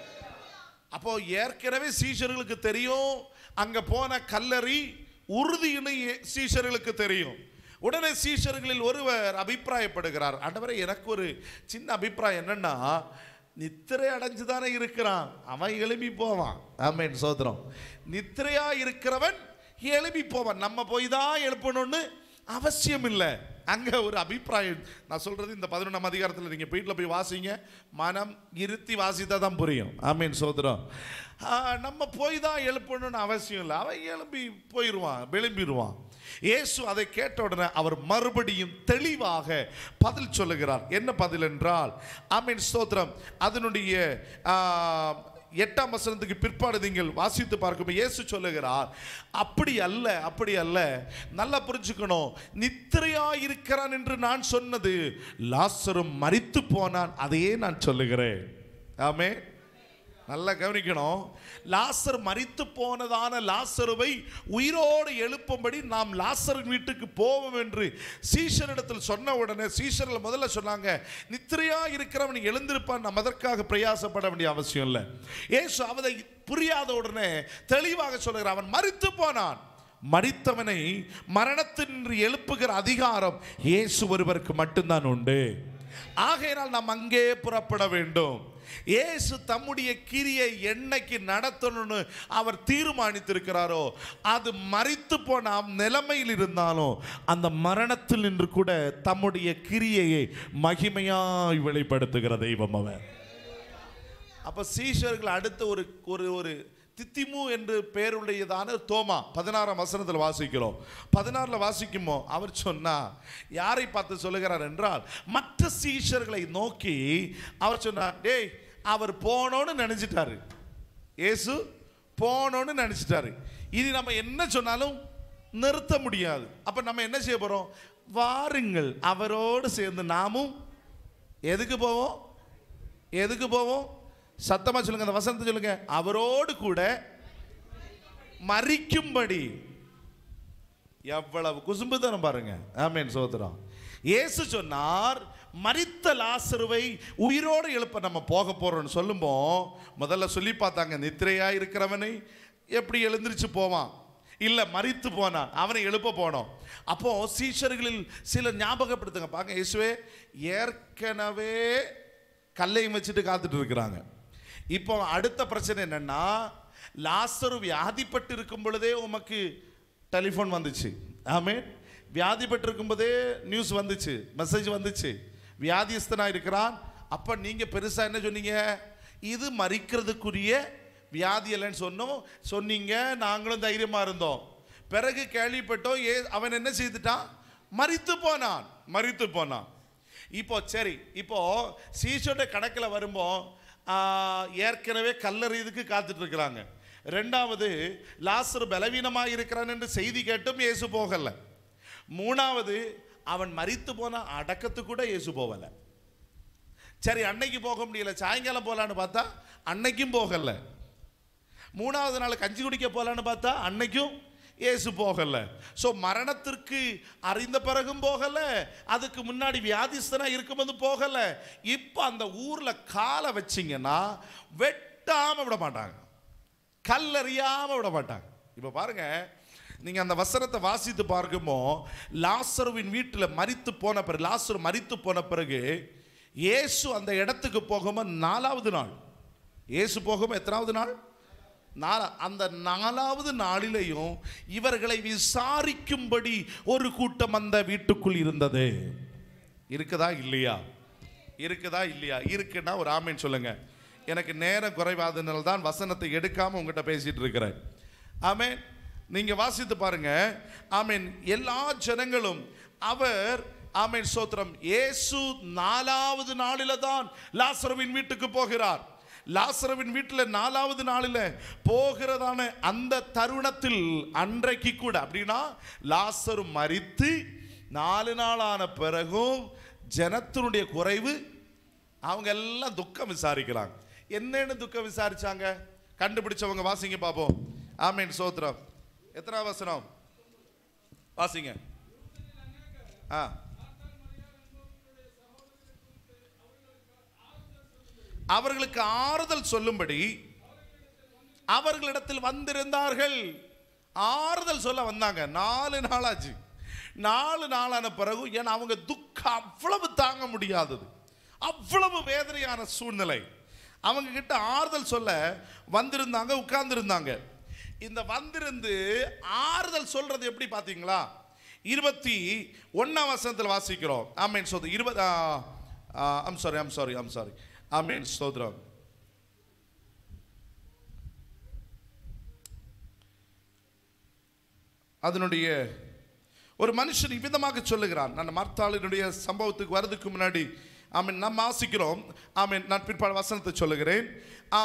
அப்போ ஏற்கனவே சீஷர்களுக்கு தெரியும் அங்க போன கல்லறி உறுதியினை சீஷர்களுக்கு தெரியும் உடனே சீஷர்களில் ஒருவர் அபிப்பிராயப்படுகிறார் ஆண்டவரே எனக்கு ஒரு சின்ன அபிப்பிராயம் என்னன்னா நித்திரை அடைஞ்சு தானே இருக்கிறான் அவன் எழுப்பி போவான் ஆமேன் சோதரம் நித்திரையா இருக்கிறவன் எழுப்பி போவான் நம்ம போய் தான் எழுப்பணும்னு அவசியம் இல்லை அங்க ஒரு அபிப்பிராயம் நான் சொல்றது இந்த பதினொன்றாம் அதிகாரத்தில் நீங்க வீட்டில் போய் வாசிங்க மனம் இருத்தி வாசித்தா தான் புரியும் ஆமீன் சோதரம் ஆ, நம்ம போய் தான் எழுப்பணும்னு அவசியம் இல்லை அவன் எழுப்பி போயிடுவான் விளம்பிடுவான் இயேசு அதை கேட்ட உடனே அவர் மறுபடியும் தெளிவாக பதில் சொல்லுகிறார் என்ன பதில் என்றால் ஆமீன் ஸ்தோத்திரம் அதனுடைய ஆ, எட்டாம் வசனத்துக்கு பிற்பாடு நீங்கள் வாசித்து பார்க்கும் இயேசு சொல்லுகிறார் அப்படி அல்ல அப்படி அல்ல நல்லா புரிஞ்சுக்கணும் நித்திரையா இருக்கிறான் என்று நான் சொன்னது லாசரும் மரித்து போனான் அதையே நான் சொல்லுகிறேன் ஆமே நல்லா கவனிக்கணும் லாசர் மரித்து போனதான லாசருவை உயிரோடு எழுப்பும்படி நாம் லாசரின் வீட்டுக்கு போவோம் என்று சீஷரிடத்தில் சொன்ன உடனே சீஷர்கள் முதல்ல சொன்னாங்க நித்திரையா இருக்கிறவன் எழுந்திருப்பான் நாம் அதற்காக பிரயாசப்பட வேண்டிய அவசியம் இல்லை ஏசு அவதை புரியாத உடனே தெளிவாக சொல்லுகிறார் அவன் மரித்து போனான் மரித்தவனை மரணத்தின்றி எழுப்புகிற அதிகாரம் இயேசு ஒருவருக்கு மட்டும்தான் உண்டு ஆகையினால் நாம் அங்கே புறப்பட வேண்டும் இயேசு தம்முடைய கிரியை என்னைக்கு நடத்தணும்னு அவர் தீர்மானித்திருக்கிறாரோ அது மறித்து போன நிலைமையில் இருந்தாலும் அந்த மரணத்தில் நின்று கூட தம்முடைய கிரியையை மகிமையாய் வெளிப்படுத்துகிற தெய்வம் அவர் அப்ப சீஷர்கள் அடுத்த ஒரு ஒரு ஒரு தித்திமு என்று பெயருடையதான தோமா பதினாறாம் வசனத்தில் வாசிக்கிறோம் பதினாறில் வாசிக்குமோ அவர் சொன்னா யாரை பார்த்து சொல்லுகிறார் என்றால் மற்ற சீஷர்களை நோக்கி அவர் சொன்னார் டேய் அவர் போனோன்னு நினைச்சிட்டாரு இயேசு போனோன்னு நினைச்சிட்டாரு இனி நம்ம என்ன சொன்னாலும் நிறுத்த முடியாது அப்ப நம்ம என்ன செய்ய போறோம் வாருங்கள் அவரோடு சேர்ந்து நாமும் எதுக்கு போவோம் எதுக்கு போவோம் சத்தமா சொல்லுங்க அந்த வசனத்தை சொல்லுங்க அவரோடு கூட மறிக்கும்படி எவ்வளவு குசும்புத்தனம் பாருங்க ஆமென் சோதரம் இயேசு சொன்னார் மரித்த லாசருவை உயிரோடு எழுப்ப நம்ம போக போறோம்னு சொல்லும்போ முதல்ல சொல்லி பார்த்தாங்க நித்திரையா இருக்கிறவனை எப்படி எழுந்திருச்சு போவான் இல்ல மரித்து போனான் அவனை எழுப்ப போனோம் அப்போ சீஷர்களில் சில ஞாபகப்படுத்துங்க பாங்க இயேசுவே ஏற்கனவே கல்லையும் வச்சுட்டு காத்துட்டு இருக்கிறாங்க இப்போ அடுத்த பிரச்சனை என்னன்னா லாசரு வியாதிப்பட்டு இருக்கும் பொழுதே உமக்கு டெலிஃபோன் வந்துச்சு ஆமே வியாதிப்பட்டு இருக்கும் போதே நியூஸ் வந்துச்சு மெசேஜ் வந்துச்சு வியாதிஸ்தனா இருக்கிறான் அப்ப நீங்க பெருசா என்ன சொன்னீங்க இது மறிக்கிறதுக்குரிய வியாதி இல்லைன்னு சொன்னோம் சொன்னீங்க நாங்களும் தைரியமா இருந்தோம் பிறகு கேள்விப்பட்டோம் ஏ அவன் என்ன செய்துட்டான் மறித்து போனான் மறித்து போனான் இப்போ சரி இப்போ சீசோட கணக்கில் வரும்போ ஆ, ஏற்கனவே கல்லறியதுக்கு காத்துட்டு இருக்கிறாங்க ரெண்டாவது லாசர் பலவீனமாக இருக்கிறான் என்று செய்தி கேட்டும் இயேசு போகல மூணாவது அவன் மரித்து போன அடக்கத்துக்கு கூட இயேசு போகல சரி அன்னைக்கு போக முடியல சாயங்காலம் போலான்னு பார்த்தா அன்னைக்கும் போகல மூணாவது நாள் கஞ்சி குடிக்க போலான்னு பார்த்தா அன்னைக்கும் இயேசு போகல ஸோ மரணத்திற்கு அறிந்த பிறகும் போகல அதுக்கு முன்னாடி வியாதிஸ்தனா இருக்கும்போது போகல இப்போ அந்த ஊர்ல காலை வச்சிங்கன்னா வெட்டாம விட மாட்டாங்க கல்லறியாம விட மாட்டாங்க இப்போ பாருங்க நீங்க அந்த வசனத்தை வாசித்து பார்க்குமோ லாசருவின் வீட்டில் மரித்து போன பிறகு லாசரு மரித்து போன பிறகு இயேசு அந்த இடத்துக்கு போகும்போது நாலாவது நாள் இயேசு போகும்போது எத்தனாவது நாள் நாலா அந்த நாலாவது நாளிலேயும் இவர்களை விசாரிக்கும்படி ஒரு கூட்டம் அந்த வீட்டுக்குள் இருந்தது இருக்குதா இல்லையா இருக்குதா இல்லையா இருக்குன்னா ஒரு ஆமீன் சொல்லுங்க எனக்கு நேரம் குறைவாதனால தான் வசனத்தை எடுக்காம உங்ககிட்ட பேசிட்டு இருக்கிறேன் ஆமென் நீங்க வாசித்து பாருங்க ஆமென் எல்லா ஜனங்களும் அவர் ஆமென் சோத்திரம் இயேசு நாலாவது நாளில தான் லாசருவின் வீட்டுக்கு போகிறார் லாசருவின் வீட்டில் நாலாவது நாளில் போகிறதான அந்த தருணத்தில் அன்றைக்கு கூட அப்படின்னா லாசரு மரித்து நாலு நாளான பிறகும் ஜனத்தினுடைய குறைவு அவங்க எல்லாம் துக்கம் விசாரிக்கிறாங்க என்னன்னு துக்கம் விசாரிச்சாங்க கண்டுபிடிச்சவங்க வாசிங்க பாப்போம் ஆமீன் சோத்ரம் எத்தனை வசனம் வாசிங்க ஆ அவர்களுக்கு ஆறுதல் சொல்லும்படி அவர்களிடத்தில் வந்திருந்தார்கள் ஆறுதல் சொல்ல வந்தாங்க நாலு நாளாச்சு நாலு நாளான பிறகு ஏன்னா அவங்க துக்கம் அவ்வளவு தாங்க முடியாதது அவ்வளவு வேதனையான சூழ்நிலை அவங்க கிட்ட ஆறுதல் சொல்ல வந்திருந்தாங்க உட்கார்ந்திருந்தாங்க இந்த வந்திருந்து ஆறுதல் சொல்றது எப்படி பாத்தீங்களா இருபத்தி ஒன்னாம் வசனத்தில் வாசிக்கிறோம் ஆமேன் சோதரி இருபது I'm sorry I'm sorry I'm sorry ஆமேன் ஸ்தோத்ரம் அதனுடைய ஒரு மனுஷன் இவ்விதமாக சொல்லுகிறான் நான் மார்த்தாளினுடைய சம்பவத்துக்கு வரதுக்கு முன்னாடி ஆமீன் நாம் வாசிக்கிறோம் ஆமீன் நான் பிற்பாடு வசனத்தை சொல்லுகிறேன் ஆ,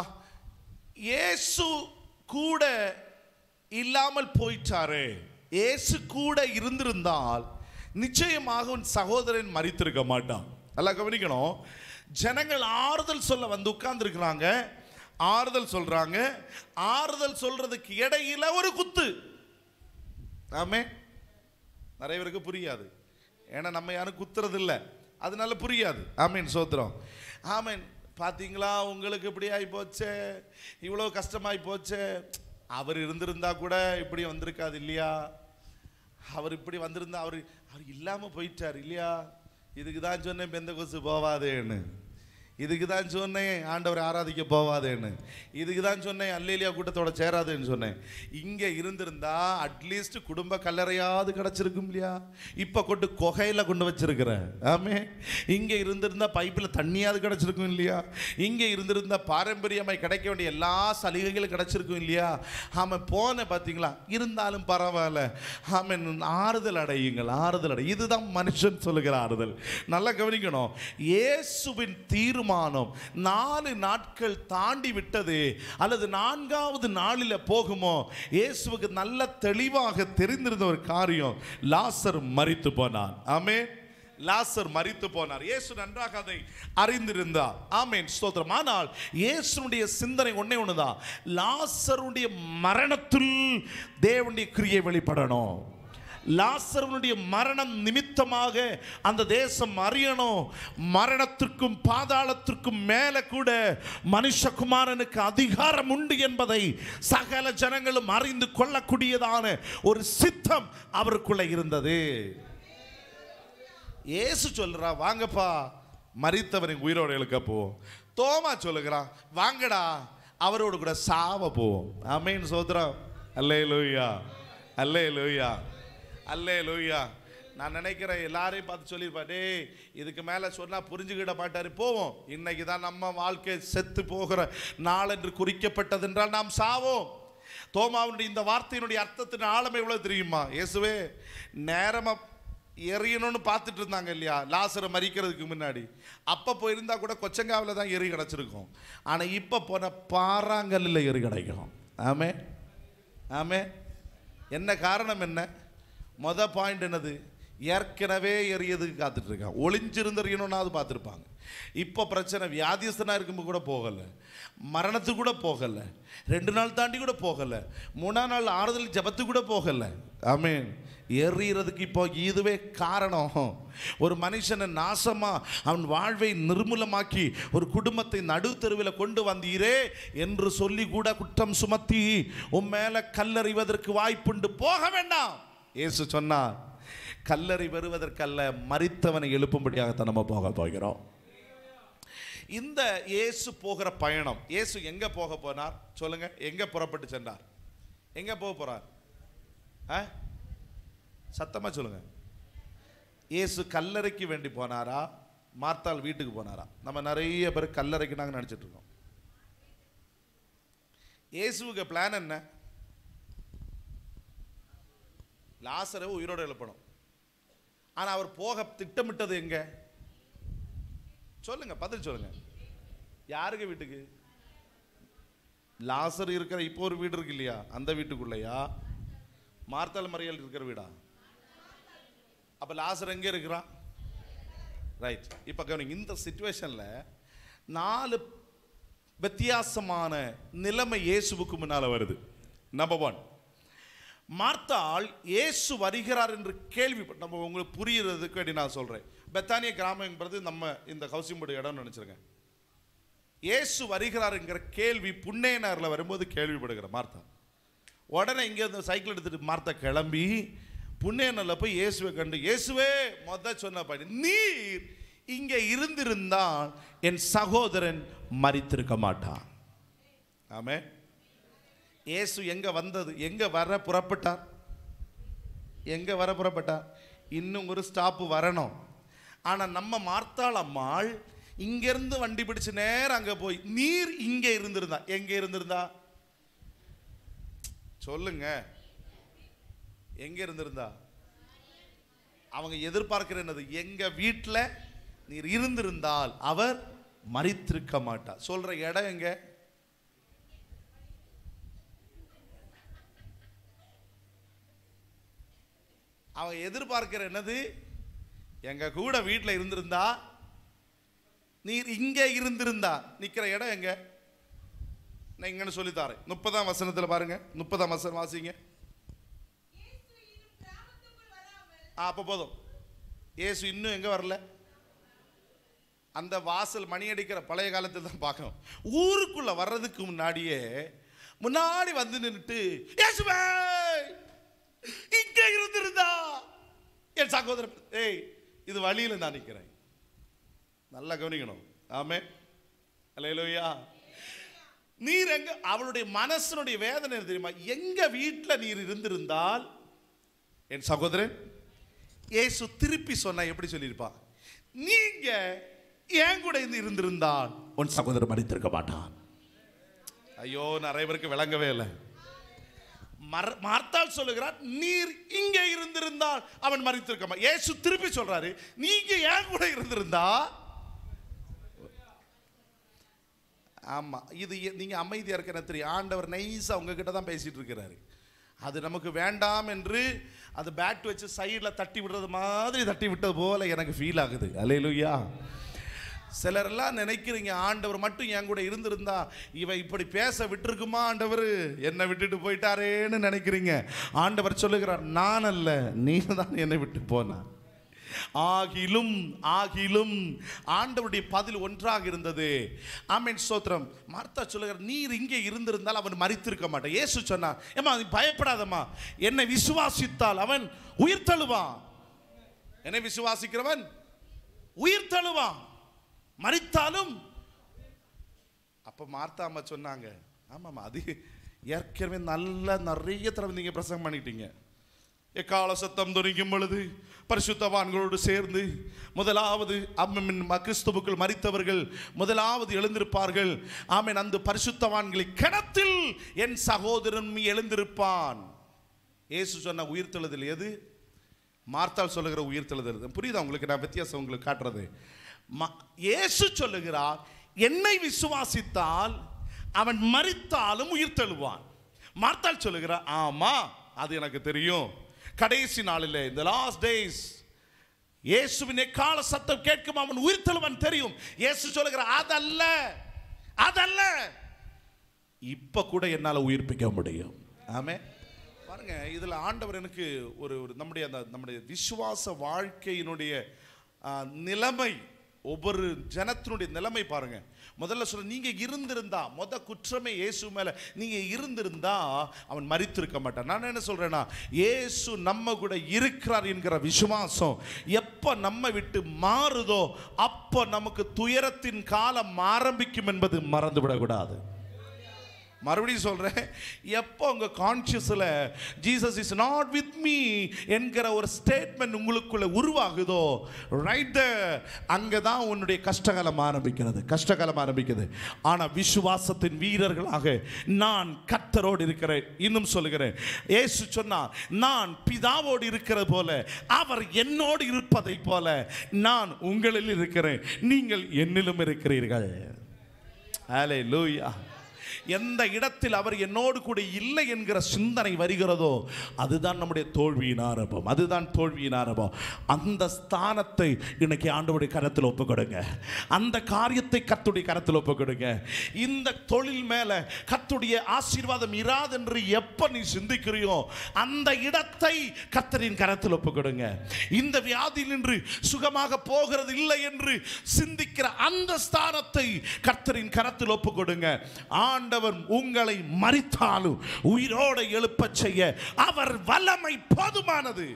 இயேசு கூட இல்லாமல் போயிட்டாரே இயேசு கூட இருந்திருந்தால் நிச்சயமாக உன் சகோதரன் மறித்திருக்க மாட்டான் நல்லா கவனிக்கணும் ஜனங்கள் ஆறுதல் சொல்ல வந்து உட்கார்ந்துருக்கிறாங்க ஆறுதல் சொல்றாங்க ஆறுதல் சொல்றதுக்கு இடையில ஒரு குத்து ஆமே நிறைய பேருக்கு புரியாது ஏன்னா நம்ம யாரும் குத்துறது இல்லை அதனால புரியாது ஆமீன் சோத்திரம் ஆமீன் பார்த்தீங்களா உங்களுக்கு இப்படி ஆகி போச்சே இவ்வளோ கஷ்டமாகி போச்சே அவர் இருந்திருந்தா கூட இப்படி வந்திருக்காது இல்லையா அவர் இப்படி வந்திருந்தா அவர் அவர் இல்லாமல் போயிட்டார் இல்லையா இதுக்கு தான் சொன்னேன் பெந்த கொசு போவாதேன்னு இதுக்கு தான் சொன்னேன் ஆண்டவர் ஆராதிக்க போவாதேன்னு இதுக்கு தான் சொன்னேன் அல்லேலியா கூட்டத்தோட சேராதுன்னு சொன்னேன் இங்கே இருந்திருந்தா அட்லீஸ்ட் குடும்ப கல்லறையாவது கிடச்சிருக்கும் இல்லையா இப்போ கொண்டு கொகையில் கொண்டு வச்சிருக்கிறேன் ஆமே இங்கே இருந்திருந்தா பைப்பில் தண்ணியாவது கிடச்சிருக்கும் இல்லையா இங்கே இருந்திருந்தா பாரம்பரியமாய் கிடைக்க வேண்டிய எல்லா சலுகைகளும் கிடச்சிருக்கும் இல்லையா ஆமாம் போன பார்த்தீங்களா இருந்தாலும் பரவாயில்ல ஆமாம் ஆறுதல் அடையுங்கள் ஆறுதல் அடை இதுதான் மனுஷன் சொல்லுகிற ஆறுதல் நல்லா கவனிக்கணும் இயேசுவின் தீர்மானம் நாலு நாட்கள் தாண்டி விட்டது அல்லது நான்காவது நாளில் போகுமோ இயேசுவுக்கு நல்ல தெளிவாக தெரிந்திருந்த ஒரு காரியம் லாசர் மரித்து போனான் ஆமே லாசர் மரித்து போனார் இயேசு நன்றாக அதை அறிந்திருந்தார் ஆமேன் ஸ்தோத்திரம் ஆனால் இயேசுனுடைய சிந்தனை ஒண்ணே ஒண்ணுதான் லாசருடைய மரணத்தில் தேவனுடைய கிரியை வெளிப்படணும் லாசருடைய மரணம் நிமித்தமாக அந்த தேசம் அறியணும் மரணத்திற்கும் பாதாளத்திற்கும் மேல கூட மனுஷகுமாரனுக்கு அதிகாரம் உண்டு என்பதை சகல ஜனங்களும் அறிந்து கொள்ளக்கூடியதான ஒரு சித்தம் அவருக்குள்ள இருந்தது இயேசு சொல்றா வாங்கப்பா மரித்தவரை உயிரோடு எழுக்க போவோம் தோமா சொல்லுகிறான் வாங்கடா அவரோடு கூட சாவ போவோம் ஆமேன் சோதரம் அல்லே லூயா அல்லே லூயா அல்லே லூயா நான் நினைக்கிறேன் எல்லாரையும் பார்த்து சொல்லியிருப்பா டேய் இதுக்கு மேலே சொன்னால் புரிஞ்சுக்கிட மாட்டாரு போவோம் இன்னைக்கு தான் நம்ம வாழ்க்கை செத்து போகிற நாள் என்று குறிக்கப்பட்டதென்றால் நாம் சாவோம் தோமாவுடைய இந்த வார்த்தையினுடைய அர்த்தத்தின் ஆழமை எவ்வளவு தெரியுமா இயேசுவே நேரமா எறியணும்னு பார்த்துட்டு இருந்தாங்க இல்லையா லாசரை மறிக்கிறதுக்கு முன்னாடி அப்போ போயிருந்தா கூட கொச்சங்காவில் தான் எரி கிடச்சிருக்கும் ஆனால் இப்போ போன பாறாங்கல்லில் எரி கிடைக்கும் ஆமே ஆமே என்ன காரணம் என்ன மொத பாயிண்ட் என்னது ஏற்கனவே எரியதுக்கு காத்துட்டு இருக்கான் ஒளிஞ்சிருந்து எறியணும்னாவது பார்த்துருப்பாங்க இப்போ பிரச்சனை வியாதியஸ்தனாக இருக்கும்போது கூட போகலை மரணத்துக்கு கூட போகலை ரெண்டு நாள் தாண்டி கூட போகலை மூணாம் நாள் ஆறுதல் ஜபத்துக்கு கூட போகலை ஆமீன் எறிகிறதுக்கு இப்போ இதுவே காரணம் ஒரு மனுஷனை நாசமா அவன் வாழ்வை நிர்மூலமாக்கி ஒரு குடும்பத்தை நடுத்தெருவில் கொண்டு வந்தீரே என்று சொல்லி கூட குற்றம் சுமத்தி உன் மேல கல்லறிவதற்கு வாய்ப்புண்டு போக வேண்டாம் இயேசு சொன்னார் கல்லறி வருவதற்கல்ல மரித்தவனை எழுப்பும்படியாகத்தான் நம்ம போக போகிறோம் இந்த இயேசு போகிற பயணம் இயேசு எங்க போக போனார் சொல்லுங்க எங்க புறப்பட்டு சென்றார் எங்க போக போறார் ஆ? சத்தமா சொல்லுங்க இயேசு கல்லறைக்கு வேண்டி போனாரா மார்த்தாள் வீட்டுக்கு போனாரா நம்ம நிறைய பேர் கல்லறைக்கு நாங்கள் நினச்சிட்டு இருக்கோம் இயேசுவுக்கு பிளான் என்ன லாசரை உயிரோட எழுப்பணும் ஆனா அவர் போக திட்டமிட்டது எங்க சொல்லுங்க பதில் சொல்லுங்க யாருக்கு வீட்டுக்கு லாசர் இருக்கிற இப்போ ஒரு வீடு இருக்கு இல்லையா அந்த வீட்டுக்குள்ளயா மார்த்தாள் மறியல் இருக்கிற வீடா அப்ப லாசர் எங்க இருக்கிறான் ரைட் இப்போ கவனிங்க இந்த சுச்சுவேஷன்ல நாலு வித்தியாசமான நிலைமை இயேசுவுக்கு முன்னால வருது நம்பர் ஒன் மார்த்தாள் இயேசு வருகிறார் என்று கேள்வி நம்ம உங்களுக்கு புரியுறதுக்கு வேண்டி நான் சொல்றேன் பெத்தானிய கிராமங்கிறது நம்ம இந்த ஹவுசிங் இடம்னு நினைச்சிருங்க இயேசு வருகிறாருங்கிற கேள்வி புன்னேனாரில் வரும்போது கேள்விப்படுகிற மார்த்தா உடனே இங்கேருந்து சைக்கிள் எடுத்துட்டு மார்த்தா கிளம்பி புன்னேனரில் போய் இயேசுவை கண்டு இயேசுவே மொத சொன்ன பாடி நீர் இங்கே இருந்திருந்தால் என் சகோதரன் மரித்திருக்க மாட்டான் ஆமே இயேசு எங்க வந்தது எங்க வர புறப்பட்டார் எங்க வர புறப்பட்டார் இன்னும் ஒரு ஸ்டாப்பு வரணும் ஆனா நம்ம மார்த்தாள் அம்மாள் இங்கிருந்து வண்டி பிடிச்சு நேரம் அங்க போய் நீர் இங்க இருந்திருந்தா எங்க இருந்திருந்தா சொல்லுங்க எங்க இருந்திருந்தா அவங்க எதிர்பார்க்கிற என்னது எங்க வீட்டில் நீர் இருந்திருந்தால் அவர் மறித்திருக்க மாட்டார் சொல்ற இடம் எங்க அவங்க எதிர்பார்க்கிற என்னது எங்க கூட வீட்டில் இருந்திருந்தா நீர் இங்கே இருந்திருந்தா நிக்கிற இடம் எங்க நான் இங்கன்னு சொல்லித்தாரேன் முப்பதாம் வசனத்தில் பாருங்க முப்பதாம் வசனம் வாசிங்க ஆ அப்போ போதும் ஏசு இன்னும் எங்கே வரல அந்த வாசல் மணி அடிக்கிற பழைய காலத்தில் தான் பார்க்கணும் ஊருக்குள்ள வர்றதுக்கு முன்னாடியே முன்னாடி வந்து நின்றுட்டு இயேசுவே இங்க இருந்திருந்தா என் சகோதரன் ஏய் இது வழியில் நான் நிற்கிறேன் நல்லா கவனிக்கணும் ஆமே அல்லையா நீர் எங்க அவளுடைய மனசனுடைய வேதனை என்ன தெரியுமா எங்க வீட்டில் நீர் இருந்திருந்தால் என் சகோதரன் இயேசு திருப்பி சொன்னா எப்படி சொல்லியிருப்பா நீங்க என் கூட இருந்து இருந்திருந்தால் உன் சகோதரன் மறித்திருக்க மாட்டான் ஐயோ நிறைய பேருக்கு விளங்கவே இல்லை மர- மார்த்தாள் சொல்லுகிறார் நீர் இங்கே இருந்திருந்தால் அவன் மறித்திருக்க மா- இயேசு திருப்பி சொல்றாரு நீங்க என் கூட இருந்திருந்தா ஆமா இது எ- நீங்க அமைதியா இருக்க எனக்கு தெரியும் ஆண்டவர் நைஸா உங்ககிட்ட தான் பேசிட்டு இருக்கிறாரு அது நமக்கு வேண்டாம் என்று அது பேட் வச்சு சைடில் தட்டி விடுறது மாதிரி தட்டி விட்டது போல எனக்கு ஃபீல் ஆகுது அலையலுயா சிலரெல்லாம் நினைக்கிறீங்க ஆண்டவர் மட்டும் என் கூட இருந்திருந்தா இவ இப்படி பேச விட்டுருக்குமா ஆண்டவர் என்னை விட்டுட்டு போயிட்டாரேன்னு நினைக்கிறீங்க ஆண்டவர் சொல்லுகிறார் நான் அல்ல நீ தான் என்னை விட்டு போனா ஆகிலும் ஆகிலும் ஆண்டவருடைய பதில் ஒன்றாக இருந்தது ஆமென் ஸ்தோத்திரம் மார்த்தா சொல்லுகிறார் நீர் இங்கே இருந்திருந்தால் அவன் மறித்திருக்க மாட்டான் இயேசு சொன்னா ஏமா நீ பயப்படாதம்மா என்னை விசுவாசித்தால் அவன் உயிர் தழுவான் என்னை விசுவாசிக்கிறவன் உயிர் தழுவான் மறித்தாலும் அப்ப மார்த்தா அம்மா சொன்னாங்க ஆமாம்மா அது ஏற்கனவே நல்ல நிறைய தடவை நீங்க பிரசங்கம் பண்ணிட்டீங்க எக்கால சத்தம் துணிக்கும் பொழுது பரிசுத்தவான்களோடு சேர்ந்து முதலாவது அம்மன் கிறிஸ்துவுக்குள் மறித்தவர்கள் முதலாவது எழுந்திருப்பார்கள் ஆமென் அந்த பரிசுத்தவான்களை கிணத்தில் என் சகோதரன் எழுந்திருப்பான் இயேசு சொன்ன உயிர்த்தெழுதல் எது மார்த்தாள் சொல்லுகிற உயிர்த்தெழுதல் புரியுதா உங்களுக்கு நான் வித்தியாசம் உங்களுக்கு காட்டுறது ம- இயேசு சொல்லுகிறார் என்னை விசுவாசித்தால் அவன் மரித்தாலும் உயிர்த்தெழுவான் மார்த்தாள் சொல்லுகிறார் ஆமா அது எனக்கு தெரியும் கடைசி நாளில் இந்த லாஸ்ட் டேஸ் இயேசுவின் எக்கால சத்தம் கேட்கும் அவன் உயிர்த்தெழுவன் தெரியும் இயேசு சொல்லுகிறார் அதல்ல அதல்ல இப்ப கூட என்னால உயிர்ப்பிக்க முடியும் ஆமே பாருங்க இதுல ஆண்டவர் எனக்கு ஒரு ஒரு நம்முடைய அந்த நம்முடைய விசுவாச வாழ்க்கையினுடைய ஆ, நிலைமை ஒவ்வொரு ஜனத்தினுடைய நிலைமை பாருங்க முதல்ல சொல்ல நீங்க இருந்திருந்தா முத குற்றமே இயேசு மேல நீங்க இருந்திருந்தா அவன் மரித்திருக்க மாட்டான் நான் என்ன சொல்றேன்னா இயேசு நம்ம கூட இருக்கிறார் என்கிற விசுவாசம் எப்ப நம்ம விட்டு மாறுதோ அப்ப நமக்கு துயரத்தின் காலம் ஆரம்பிக்கும் என்பது மறந்து விடக்கூடாது மறுபடியும் சொல்றேன் எப்போ உங்க கான்சியஸ்ல Jesus is not with me என்கிற ஒரு ஸ்டேட்மெண்ட் உங்களுக்குள்ள உருவாகுதோ ரைட் அங்கே தான் உன்னுடைய கஷ்டகாலம் ஆரம்பிக்கிறது கஷ்டகாலம் ஆரம்பிக்குது ஆனா விசுவாசத்தின் வீரர்களாக நான் கத்தரோடு இருக்கிறேன் இன்னும் சொல்லுகிறேன் இயேசு சொன்னார் நான் பிதாவோடு இருக்கிறது போல அவர் என்னோடு இருப்பதை போல நான் உங்களில் இருக்கிறேன் நீங்கள் என்னிலும் இருக்கிறீர்கள் ஹalleluya எந்த இடத்தில் அவர் என்னோடு கூட இல்லை என்கிற சிந்தனை வருகிறதோ அதுதான் நம்முடைய தோல்வியின் ஆரம்பம் அதுதான் தோல்வியின் ஆரம்பம் அந்த ஸ்தானத்தை இன்னைக்கு ஆண்டவருடைய கரத்தில் ஒப்பு கொடுங்க அந்த காரியத்தை கத்துடைய கரத்தில் ஒப்பு கொடுங்க இந்த தொழில் மேல கத்துடைய ஆசீர்வாதம் இராதென்று எப்ப நீ சிந்திக்கிறியோ அந்த இடத்தை கத்தரின் கரத்தில் ஒப்பு கொடுங்க இந்த வியாதி நின்று சுகமாக போகிறது இல்லை என்று சிந்திக்கிற அந்த ஸ்தானத்தை கர்த்தரின் கரத்தில் ஒப்பு கொடுங்க ஆண்டவர் உங்களை மறித்தாலும் உயிரோடு எழுப்பச் செய்ய அவர் வல்லமை போதுமானது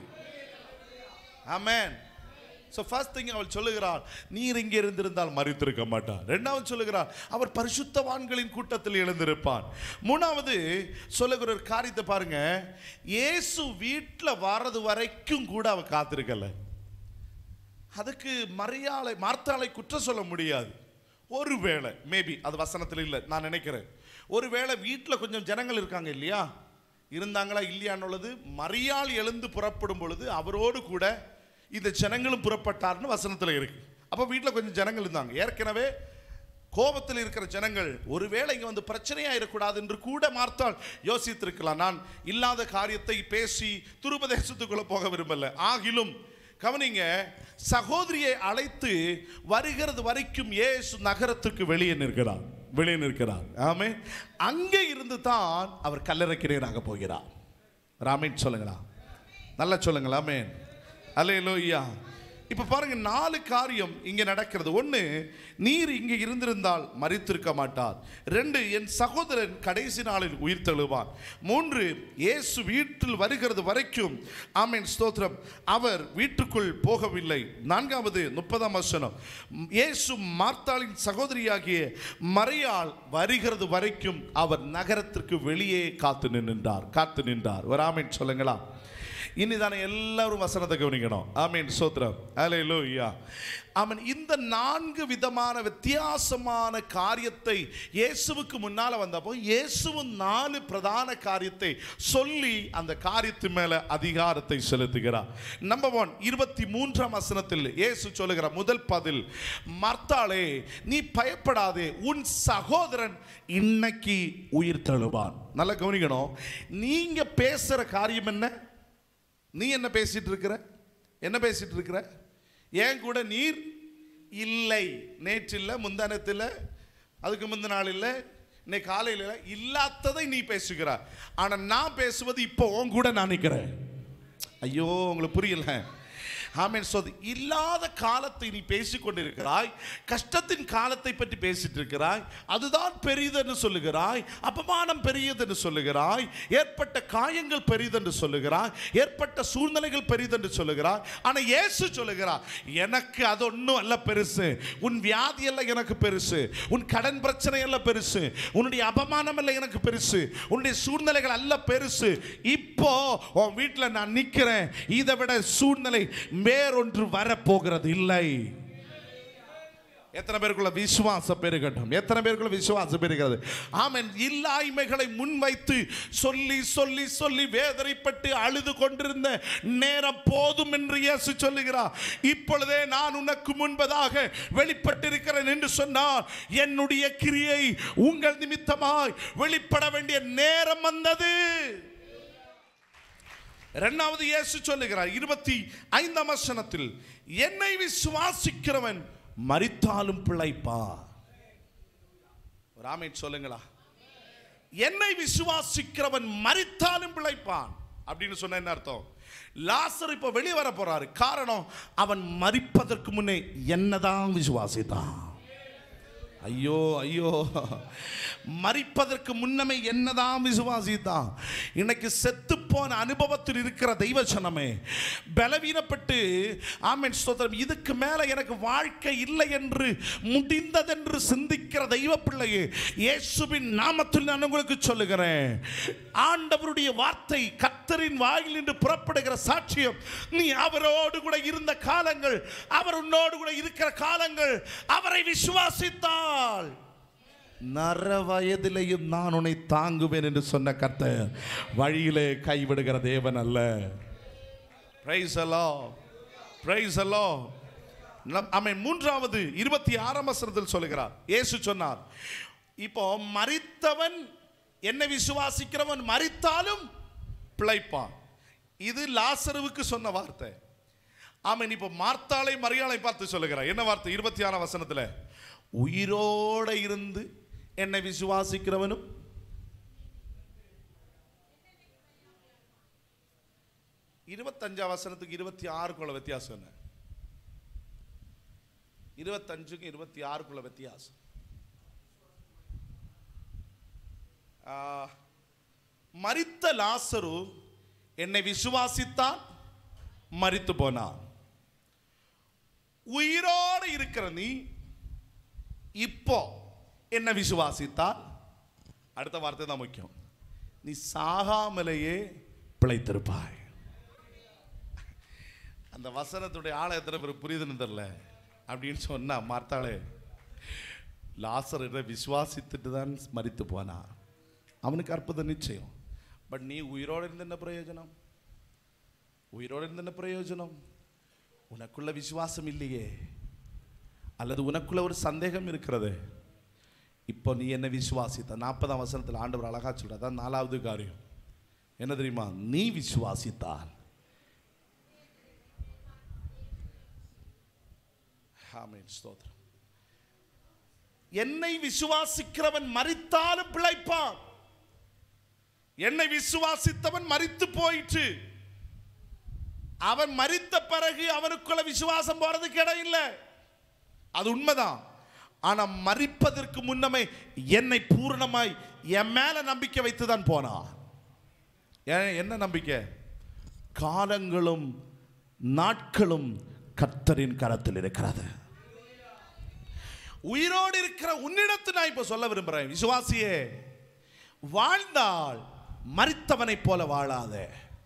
ஆமென் ஸோ ஃபர்ஸ்ட் திங் அவள் சொல்லுகிறாள் நீர் இங்கே இருந்திருந்தால் மறித்திருக்க மாட்டார் ரெண்டாவது சொல்லுகிறார் அவர் பரிசுத்தவான்களின் கூட்டத்தில் எழுந்திருப்பான் மூணாவது சொல்லுகிற ஒரு காரியத்தை பாருங்க இயேசு வீட்டில் வர்றது வரைக்கும் கூட அவ காத்திருக்கல அதுக்கு மரியாதை மார்த்தாளை குற்றம் சொல்ல முடியாது ஒருவேளை மேபி அது வசனத்தில் இல்லை நான் நினைக்கிறேன் ஒருவேளை வீட்டில் கொஞ்சம் ஜனங்கள் இருக்காங்க இல்லையா இருந்தாங்களா இல்லையான்னுள்ளது மரியாள் எழுந்து புறப்படும் பொழுது அவரோடு கூட இந்த ஜனங்களும் புறப்பட்டார்னு வசனத்தில் இருக்கு அப்போ வீட்டில் கொஞ்சம் ஜனங்கள் இருந்தாங்க ஏற்கனவே கோபத்தில் இருக்கிற ஜனங்கள் ஒருவேளை இங்கே வந்து பிரச்சனையாயிடக்கூடாது என்று கூட மார்த்தால் யோசித்திருக்கலாம் நான் இல்லாத காரியத்தை பேசி துருபதேசத்துக்குள்ள போக விரும்பல ஆகிலும் கவனிங்க சகோதரியை அழைத்து வருகிறது வரைக்கும் இயேசு நகரத்துக்கு வெளியே நிற்கிறார் வெளியே நிற்கிறார் ஆமே அங்கே இருந்து தான் அவர் கல்லறைக்கிறீராக போகிறார் ராமேன் சொல்லுங்களா நல்லா சொல்லுங்களா ஆமேன் அல்லேலூயா இப்போ பாருங்க நாலு காரியம் இங்கே நடக்கிறது ஒன்று நீர் இங்கே இருந்திருந்தால் மறித்திருக்க மாட்டார் ரெண்டு என் சகோதரன் கடைசி நாளில் உயிர் தழுவான் மூன்று இயேசு வீட்டில் வருகிறது வரைக்கும் ஆமேன் ஸ்தோத்திரம் அவர் வீட்டுக்குள் போகவில்லை நான்காவது முப்பதாம் வசனம் இயேசு மார்த்தாளின் சகோதரியாகிய மரியாள் வருகிறது வரைக்கும் அவர் நகரத்திற்கு வெளியே காத்து நின்றார் காத்து நின்றார் ஒரு ஆமேன் சொல்லுங்களா இனிதானே எல்லாரும் வசனத்தை கவனிக்கணும் ஆமீன் சோத்ரம் அலே லோய்யா ஆமன் இந்த நான்கு விதமான வித்தியாசமான காரியத்தை இயேசுவுக்கு முன்னால வந்தப்போ இயேசுவும் நாலு பிரதான காரியத்தை சொல்லி அந்த காரியத்தின் மேல அதிகாரத்தை செலுத்துகிறார் நம்பர் ஒன் இருபத்தி மூன்றாம் வசனத்தில் இயேசு சொல்லுகிற முதல் பதில் மர்த்தாளே நீ பயப்படாதே உன் சகோதரன் இன்னைக்கு உயிர் தழுவான் நல்லா கவனிக்கணும் நீங்க பேசுற காரியம் என்ன நீ என்ன பேசிட்டு இருக்கிற என்ன பேசிட்டு இருக்கிற ஏன் கூட நீர் இல்லை நேற்றில்லை முந்தானத்தில் அதுக்கு முந்தின நாள் இல்லை இன்னைக்கு காலையில் இல்லை இல்லாததை நீ பேசுகிறாய் ஆனால் நான் பேசுவது இப்போ உன் கூட நான் நிற்கிறேன் ஐயோ உங்களுக்கு புரியல ஆமேன் சோதி இல்லாத காலத்தை நீ பேசிக் கொண்டிருக்கிறாய் கஷ்டத்தின் காலத்தை பற்றி பேசிட்டு இருக்கிறாய் அதுதான் பெரியதென்று சொல்லுகிறாய் அபமானம் பெரியதென்று சொல்லுகிறாய் ஏற்பட்ட காயங்கள் பெரியதென்று சொல்லுகிறாய் ஏற்பட்ட சூழ்நிலைகள் பெரியதென்று சொல்லுகிறாய் ஆனால் இயேசு சொல்லுகிறார் எனக்கு அது ஒன்றும் அல்ல பெருசு உன் வியாதி எல்லாம் எனக்கு பெருசு உன் கடன் பிரச்சனை எல்லாம் பெருசு உன்னுடைய அபமானம் எல்லாம் எனக்கு பெருசு உன்னுடைய சூழ்நிலைகள் அல்ல பெருசு இப்போ உன் வீட்டில் நான் நிற்கிறேன் இதை விட சூழ்நிலை வேறொன்று வரப்போகிறது இல்லை எத்தனை பேருக்குள்ள விசுவாசம் பெருகட்டும் எத்தனை பேருக்குள்ள விசுவாசம் பெருகிறது ஆமென் இல்லாய்மைகளை முன்வைத்து சொல்லி சொல்லி சொல்லி வேதனைப்பட்டு அழுது கொண்டிருந்த நேரம் போதும் என்று இயேசு சொல்லுகிறார் இப்பொழுதே நான் உனக்கு முன்பதாக வெளிப்பட்டிருக்கிறேன் என்று சொன்னார் என்னுடைய கிரியை உங்கள் நிமித்தமாய் வெளிப்பட வேண்டிய நேரம் வந்தது இரண்டாவது இயேசு சொல்லுகிறார் இருபத்தி ஐந்தாம் வசனத்தில் என்னை விசுவாசிக்கிறவன் மரித்தாலும் பிழைப்பா ராமேட் சொல்லுங்களா என்னை விசுவாசிக்கிறவன் மரித்தாலும் பிழைப்பான் அப்படின்னு சொன்ன என்ன அர்த்தம் லாசர் இப்ப வெளியே வர போறாரு காரணம் அவன் மரிப்பதற்கு முன்னே என்னதான் விசுவாசித்தான் ஐயோ ஐயோ மறிப்பதற்கு முன்னமே என்னதான் விசுவாசித்தான் இன்னைக்கு செத்து போன அனுபவத்தில் இருக்கிற தெய்வ ஜனமே பலவீனப்பட்டு ஆமென் ஸ்தோத்திரம் இதுக்கு மேல எனக்கு வாழ்க்கை இல்லை என்று முடிந்ததென்று சிந்திக்கிற தெய்வ பிள்ளையே இயேசுவின் நாமத்தில் நான் உங்களுக்கு சொல்லுகிறேன் ஆண்டவருடைய வார்த்தை கத்தரின் வாயில் நின்று புறப்படுகிற சாட்சியம் நீ அவரோடு கூட இருந்த காலங்கள் அவர் உன்னோடு கூட இருக்கிற காலங்கள் அவரை விசுவாசித்தால் நர வயதிலேயும் நான் உன்னை தாங்குவேன் என்று சொன்ன கர்த்தர் வழியிலே கைவிடுகிற தேவன் அல்ல பிரைஸ் அலோ பிரைஸ் அலோ அவன் மூன்றாவது இருபத்தி ஆறாம் வசனத்தில் சொல்லுகிறார் இயேசு சொன்னார் இப்போ மரித்தவன் என்னை விசுவாசிக்கிறவன் மரித்தாலும் பிழைப்பான் இது லாசருவுக்கு சொன்ன வார்த்தை ஆமென் இப்போ மார்த்தாளை மரியாளை பார்த்து சொல்லுகிறார் என்ன வார்த்தை இருபத்தி ஆறாம் வசனத்தில் உயிரோட இருந்து என்னை விசுவாசிக்கிறவனும் இருபத்தஞ்சாம் வசனத்துக்கு இருபத்தி ஆறுக்குள்ள வித்தியாசம் என்ன இருபத்தஞ்சுக்கு இருபத்தி ஆறுக்குள்ள வித்தியாசம் ஆ, மரித்த லாசரு என்னை விசுவாசித்தான் மரித்து போனான் உயிரோடு இருக்கிற நீ இப்போ என்ன விசுவாசித்தால் அடுத்த வார்த்தை தான் முக்கியம் நீ சாகாமலேயே பிழைத்திருப்பாய் அந்த வசனத்துடைய ஆழ எத்தனை பேர் புரியுதுன்னு தெரியல அப்படின்னு சொன்னா மார்த்தாளே லாசரை விசுவாசித்துட்டு தான் மரித்து போனா அவனுக்கு அற்புதம் நிச்சயம் பட் நீ உயிரோடு இருந்த என்ன பிரயோஜனம் உயிரோடு இருந்த என்ன பிரயோஜனம் உனக்குள்ள விசுவாசம் இல்லையே அல்லது உனக்குள்ள ஒரு சந்தேகம் இருக்கிறது இப்போ நீ என்ன விசுவாசித்த நாற்பதாம் வசனத்தில் ஆண்டவர் அழகா சொல்ற அதான் நாலாவது காரியம் என்ன தெரியுமா நீ விசுவாசித்தால் ஆமென் ஸ்தோத்திரம் என்னை விசுவாசிக்கிறவன் மரித்தாலும் பிழைப்பான் என்னை விசுவாசித்தவன் மரித்து போயிற்று அவன் மரித்த பிறகு அவனுக்குள்ள விசுவாசம் போறதுக்கு இடம் இல்லை அது உண்மைதான் ஆனா மரிப்பதற்கு முன்னமே என்னை பூரணமாய் என் மேல நம்பிக்கை வைத்து தான் போனான் ஏன் என்ன நம்பிக்கை காலங்களும் நாட்களும் கர்த்தரின் கரத்தில் இருக்கிறது உயிரோடு இருக்கிற உன்னிடத்து நான் இப்ப சொல்ல விரும்புறேன் விசுவாசியே வாழ்ந்தால் மரித்தவனைப் போல வாழாதே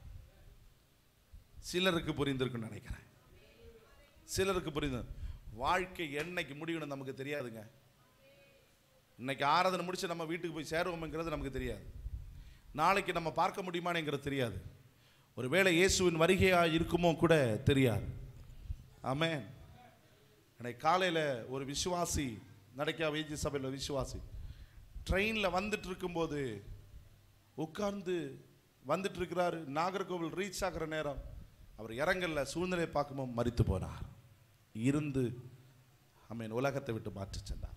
சிலருக்கு புரிந்திருக்குன்னு நினைக்கிறேன் சிலருக்கு புரிந்து வாழ்க்கை என்னைக்கு முடியும்னு நமக்கு தெரியாதுங்க இன்னைக்கு ஆராதனை முடிச்சு நம்ம வீட்டுக்கு போய் சேருவோம்ங்கிறது நமக்கு தெரியாது நாளைக்கு நம்ம பார்க்க முடியுமானேங்கிறது தெரியாது ஒருவேளை இயேசுவின் வருகையா இருக்குமோ கூட தெரியாது ஆமென் இன்னைக்கு காலையில் ஒரு விசுவாசி நடக்கா வைத்திய சபையில் விசுவாசி ட்ரெயினில் வந்துட்டு இருக்கும்போது உட்கார்ந்து வந்துட்டு இருக்கிறாரு நாகர்கோவில் ரீச் ஆகிற நேரம் அவர் இறங்கல்ல சூழ்நிலை பார்க்கும்போது மரித்து போனார் இருந்து அமீன் உலகத்தை விட்டு மாற்றி சென்றார்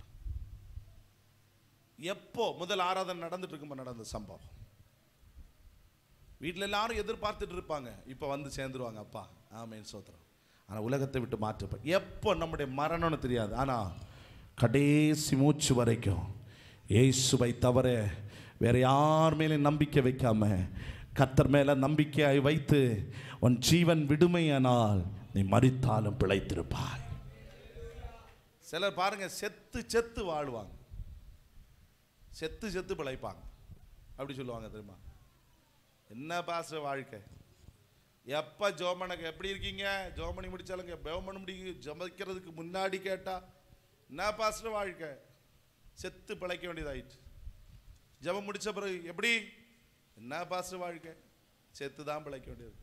எப்போ முதல் ஆராதனை நடந்துட்டு இருக்கும்போது நடந்த சம்பவம் வீட்டில் எல்லாரும் எதிர்பார்த்துட்டு இருப்பாங்க இப்போ வந்து சேர்ந்துருவாங்க அப்பா ஆமேன் சோத்திரம் ஆனால் உலகத்தை விட்டு மாற்றப்ப எப்போ நம்முடைய மரணம்னு தெரியாது ஆனால் கடைசி மூச்சு வரைக்கும் இயேசுவை தவிர வேற யார் மேலே நம்பிக்கை வைக்காம கத்தர் மேலே நம்பிக்கையை வைத்து உன் ஜீவன் விடுமையானால் நீ மரித்தாலும் பிழைத்திருப்பாய் சிலர் பாருங்க செத்து செத்து வாழ்வாங்க செத்து செத்து பிழைப்பாங்க அப்படி சொல்லுவாங்க தெரியுமா என்ன பாச வாழ்க்கை எப்போ ஜோமனுக்கு எப்படி இருக்கீங்க ஜோமணி முடிச்சாலுங்க ஜோமணி முடி ஜமிக்கிறதுக்கு முன்னாடி கேட்டா என்ன பாஸ்டர் வாழ்க்கை செத்து பிழைக்க வேண்டியதாயிடுச்சு ஜெபம் முடிச்ச பிறகு எப்படி என்ன பாஸ்டர் வாழ்க்கை செத்து தான் பிழைக்க வேண்டியது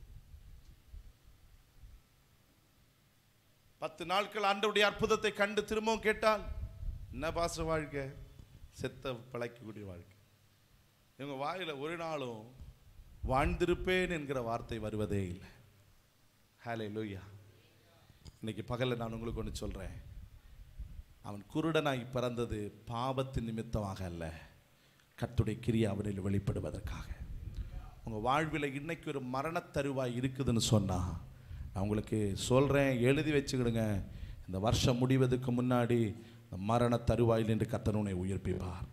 பத்து நாட்கள் ஆண்டவுடைய அற்புதத்தை கண்டு திரும்பவும் கேட்டால் என்ன பாஸ்டர் வாழ்க்கை செத்த பிழைக்கக்கூடிய வாழ்க்கை இவங்க வாயில ஒரு நாளும் வாழ்ந்திருப்பேன் என்கிற வார்த்தை வருவதே இல்லை ஹலே லூயா இன்னைக்கு பகலில் நான் உங்களுக்கு ஒன்று சொல்கிறேன் அவன் குருடனாய் பிறந்தது பாவத்தின் நிமித்தமாக அல்ல கத்துடைய கிரியை அவனில் வெளிப்படுவதற்காக உங்கள் வாழ்வில் இன்னைக்கு ஒரு மரணத்தருவாய் இருக்குதுன்னு சொன்னால் நான் உங்களுக்கு சொல்கிறேன் எழுதி வச்சுக்கிடுங்க இந்த வருஷம் முடிவதற்கு முன்னாடி இந்த மரண தருவாயில் என்று கத்தனுனை உயிர்ப்பிப்பார்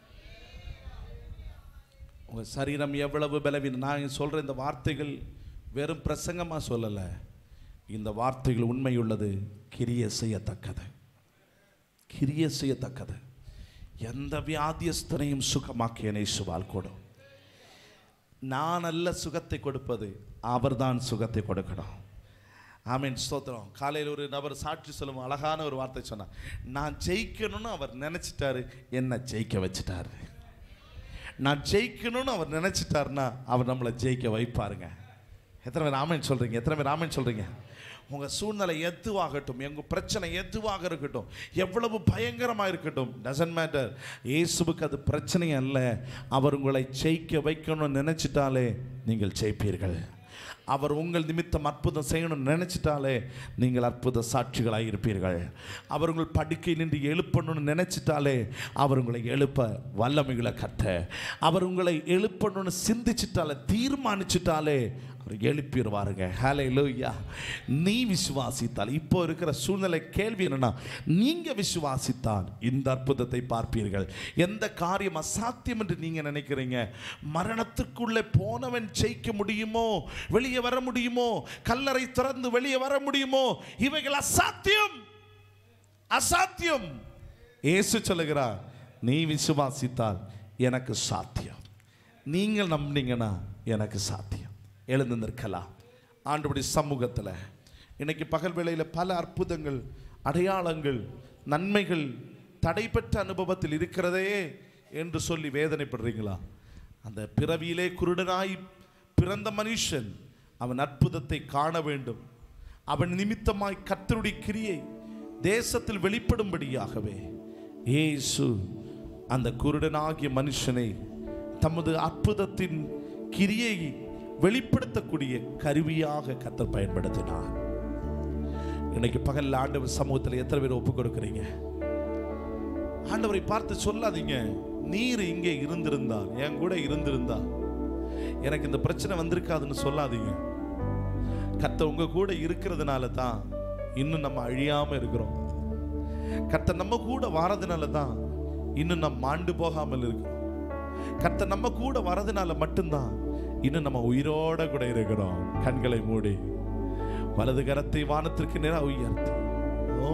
உங்கள் சரீரம் எவ்வளவு பலவீனம் நான் சொல்கிற இந்த வார்த்தைகள் வெறும் பிரசங்கமாக சொல்லலை இந்த வார்த்தைகள் உண்மையுள்ளது கிரிய செய்யத்தக்கது கிரிய செய்யத்தக்கது எந்த வியாதியஸ்தனையும் சுகமாக்கிய நேசுவால் கூடும் நான் அல்ல சுகத்தை கொடுப்பது அவர்தான் சுகத்தை கொடுக்கணும் ஆமீன் ஸ்தோத்திரம் காலையில் ஒரு நபர் சாட்சி சொல்லும் அழகான ஒரு வார்த்தை சொன்னார் நான் ஜெயிக்கணும்னு அவர் நினைச்சிட்டாரு என்ன ஜெயிக்க வச்சிட்டாரு நான் ஜெயிக்கணும்னு அவர் நினைச்சிட்டாருன்னா அவர் நம்மளை ஜெயிக்க வைப்பாருங்க எத்தனை பேர் ஆமேன் சொல்றீங்க எத்தனை பேர் ஆமேன் சொல்றீங்க உங்க சூழ்நிலை எதுவாகட்டும் எங்க பிரச்சனை எதுவாக இருக்கட்டும் எவ்வளவு பயங்கரமாக இருக்கட்டும் டசன்ட் மேட்டர் இயேசுவுக்கு அது பிரச்சனை அல்ல அவர் உங்களை ஜெயிக்க வைக்கணும்னு நினைச்சிட்டாலே நீங்கள் ஜெயிப்பீர்கள் அவர் உங்கள் நிமித்தம் அற்புதம் செய்யணும்னு நினைச்சிட்டாலே நீங்கள் அற்புத சாட்சிகளாக இருப்பீர்கள் அவர் உங்கள் படுக்கை நின்று எழுப்பணும்னு நினைச்சிட்டாலே அவர் உங்களை எழுப்ப வல்லமைகளை கத்த அவர் உங்களை எழுப்பணும்னு சிந்திச்சிட்டாலே தீர்மானிச்சிட்டாலே அவர் எழுப்பிடுவாருங்க ஹலே லோய்யா நீ விசுவாசித்தால் இப்போ இருக்கிற சூழ்நிலை கேள்வி என்னன்னா நீங்க விசுவாசித்தால் இந்த அற்புதத்தை பார்ப்பீர்கள் எந்த காரியம் அசாத்தியம் என்று நீங்க நினைக்கிறீங்க மரணத்திற்குள்ளே போனவன் ஜெயிக்க முடியுமோ வெளியே வர முடியுமோ கல்லறை திறந்து வெளியே வர முடியுமோ இவைகள் அசாத்தியம் அசாத்தியம் இயேசு சொல்லுகிறார் நீ விசுவாசித்தால் எனக்கு சாத்தியம் நீங்கள் நம்பினீங்கன்னா எனக்கு சாத்தியம் எழுந்து நிற்கலாம் ஆண்டுபடி சமூகத்தில் இன்னைக்கு பகல் வேளையில் பல அற்புதங்கள் அடையாளங்கள் நன்மைகள் தடைபெற்ற அனுபவத்தில் இருக்கிறதே என்று சொல்லி வேதனைப்படுறீங்களா அந்த பிறவியிலே குருடனாய் பிறந்த மனுஷன் அவன் அற்புதத்தை காண வேண்டும் அவன் நிமித்தமாய் கர்த்தருடைய கிரியை தேசத்தில் வெளிப்படும்படியாகவே இயேசு அந்த குருடனாகிய மனுஷனை தமது அற்புதத்தின் கிரியை வெளிப்படுத்தக்கூடிய கருவியாக கர்த்தர் பயன்படுத்தினார் இன்னைக்கு பகல்ல ஆண்டவர் சமூகத்தில் எத்தனை பேர் ஒப்பு கொடுக்குறீங்க ஆண்டவரை பார்த்து சொல்லாதீங்க நீர் இங்கே இருந்திருந்தால் என் கூட இருந்திருந்தா எனக்கு இந்த பிரச்சனை வந்திருக்காதுன்னு சொல்லாதீங்க கர்த்தர் உங்க கூட இருக்கிறதுனால தான் இன்னும் நம்ம அழியாம இருக்கிறோம் கர்த்தர் நம்ம கூட வாரதுனால தான் இன்னும் நம்ம மாண்டு போகாமல் இருக்கிறோம் கர்த்தர் நம்ம கூட வரதுனால மட்டும்தான் இன்னும் நம்ம உயிரோட கூட இருக்கிறோம் கண்களை மூடி வலது கரத்தை வானத்திற்கு நேராக உயர்த்தி ஓ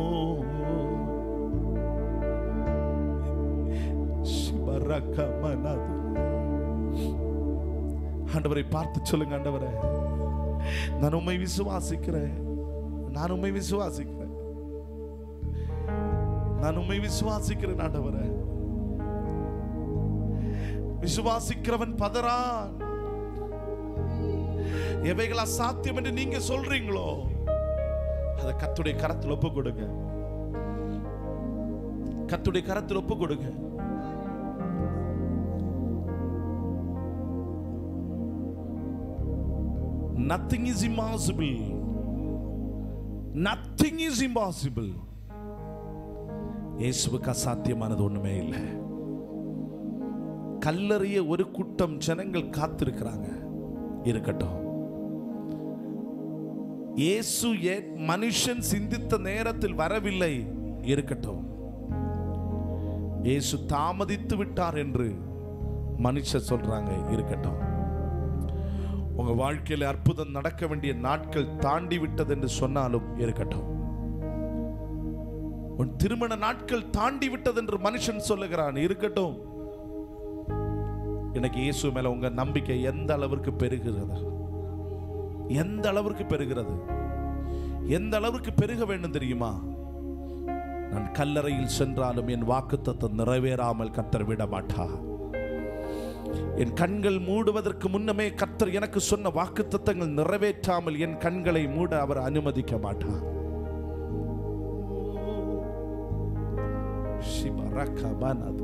சிபரகமனது. ஆண்டவரை பார்த்து சொல்லுங்க ஆண்டவரே நான் உண்மை விசுவாசிக்கிறேன் நான் உண்மை விசுவாசிக்கிறேன் நான் உண்மை விசுவாசிக்கிறேன் ஆண்டவரே விசுவாசிக்கிறவன் பதறான் எவைகள் அசாத்தியம் என்று நீங்க சொல்றீங்களோ அதை கத்துடைய கரத்தில் ஒப்பு கொடுங்க கத்துடைய கரத்தில் ஒப்பு கொடுங்க nothing is impossible nothing is impossible இயேசுவுக்கு அசாத்தியமானது ஒண்ணுமே இல்லை கல்லறிய ஒரு கூட்டம் ஜனங்கள் காத்திருக்கிறாங்க இருக்கட்டும் இயேசு ஏ- மனுஷன் சிந்தித்த நேரத்தில் வரவில்லை இருக்கட்டும் இயேசு தாமதித்து விட்டார் என்று மனுஷர் சொல்றாங்க இருக்கட்டும் உங்க வாழ்க்கையில அற்புதம் நடக்க வேண்டிய நாட்கள் தாண்டி விட்டது என்று சொன்னாலும் இருக்கட்டும் உன் திருமண நாட்கள் தாண்டி விட்டது என்று மனுஷன் சொல்லுகிறான் இருக்கட்டும் இன்னைக்கு இயேசு மேல உங்க நம்பிக்கை எந்த அளவிற்கு பெருகிறது எந்த அளவிற்கு பெருகிறது எந்த அளவிற்கு பெருக வேண்டும் தெரியுமா நான் கல்லறையில் சென்றாலும் என் வாக்குத்தத்தம் நிறைவேறாமல் கத்தர் விட மாட்டார் என் கண்கள் மூடுவதற்கு முன்னமே கர்த்தர் எனக்கு சொன்ன வாக்குத்தத்தங்கள் நிறைவேற்றாமல் என் கண்களை மூட அவர் அனுமதிக்க மாட்டார் சிபரகபனது.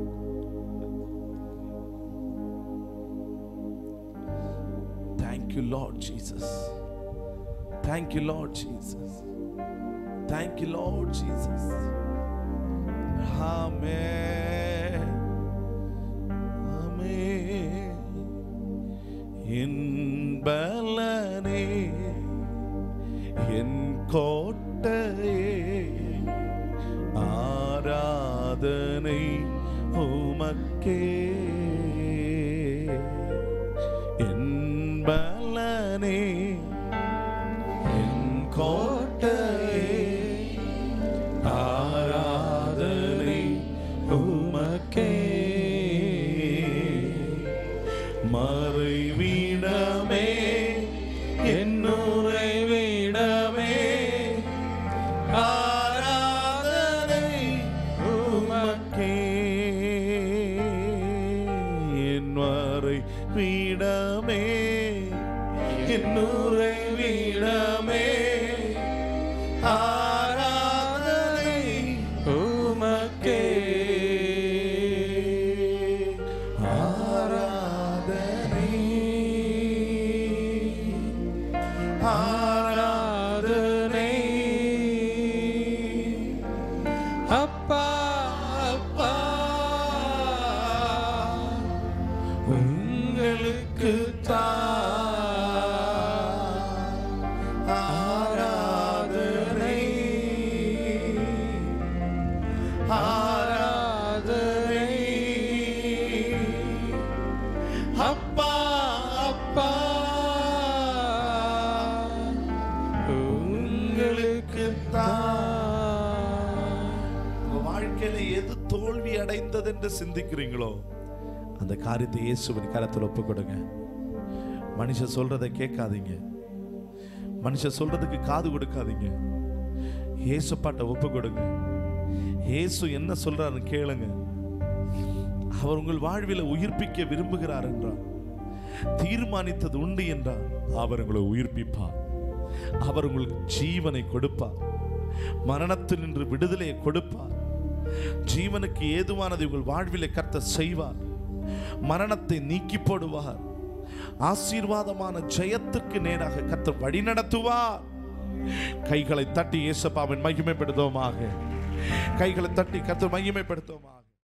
Thank you, Lord Jesus. Thank you, Lord Jesus. Thank you, Lord Jesus. Amen. Amen. என் பலனே என் கோட்டையே ஆராதனை உமக்கே என் பலனே என் கோட்டையே ஆராதனை உமக்கே மறைவிடமே என்னுரை விடமே ஆராதனை உமக்கே என் மறை விடமே என்னுரை விடமே ஆராதனை உமக்கே ஆராதனை ஆராதனை அப்பா அப்பா உங்களுக்கு ஆராதனை ஆராதனை அப்பா அப்பா உங்களுக்கு உங்க வாழ்க்கையில எது தோல்வி அடைந்தது என்று சிந்திக்கிறீங்களோ அந்த காரியத்தை இயேசுவின் கரத்தில் ஒப்பு கொடுங்க மனுஷன் சொல்றதை கேட்காதீங்க மனுஷன் சொல்றதுக்கு காது கொடுக்காதீங்க இயேசுப்பாட்ட ஒப்பு கொடுங்க இயேசு என்ன சொல்றாருன்னு கேளுங்க அவர் உங்கள் வாழ்வில உயிர்ப்பிக்க விரும்புகிறார் என்றார் தீர்மானித்தது உண்டு என்றார் அவர் உங்களை உயிர்ப்பிப்பார் அவர் உங்களுக்கு ஜீவனை கொடுப்பார் மரணத்தில் நின்று விடுதலையை கொடுப்பார் ஜீவனுக்கு ஏதுவானதை உங்கள் வாழ்விலே கர்த்தர் செய்வார் மரணத்தை நீக்கி போடுவார் ஆசீர்வாதமான ஜெயத்துக்கு நேராக கர்த்தர் வழி நடத்துவார் கைகளை தட்டி இயேசப்பாவின் மகிமைப்படுத்துவோமாக கைகளை தட்டி கர்த்தர் மகிமைப்படுத்துவோமாக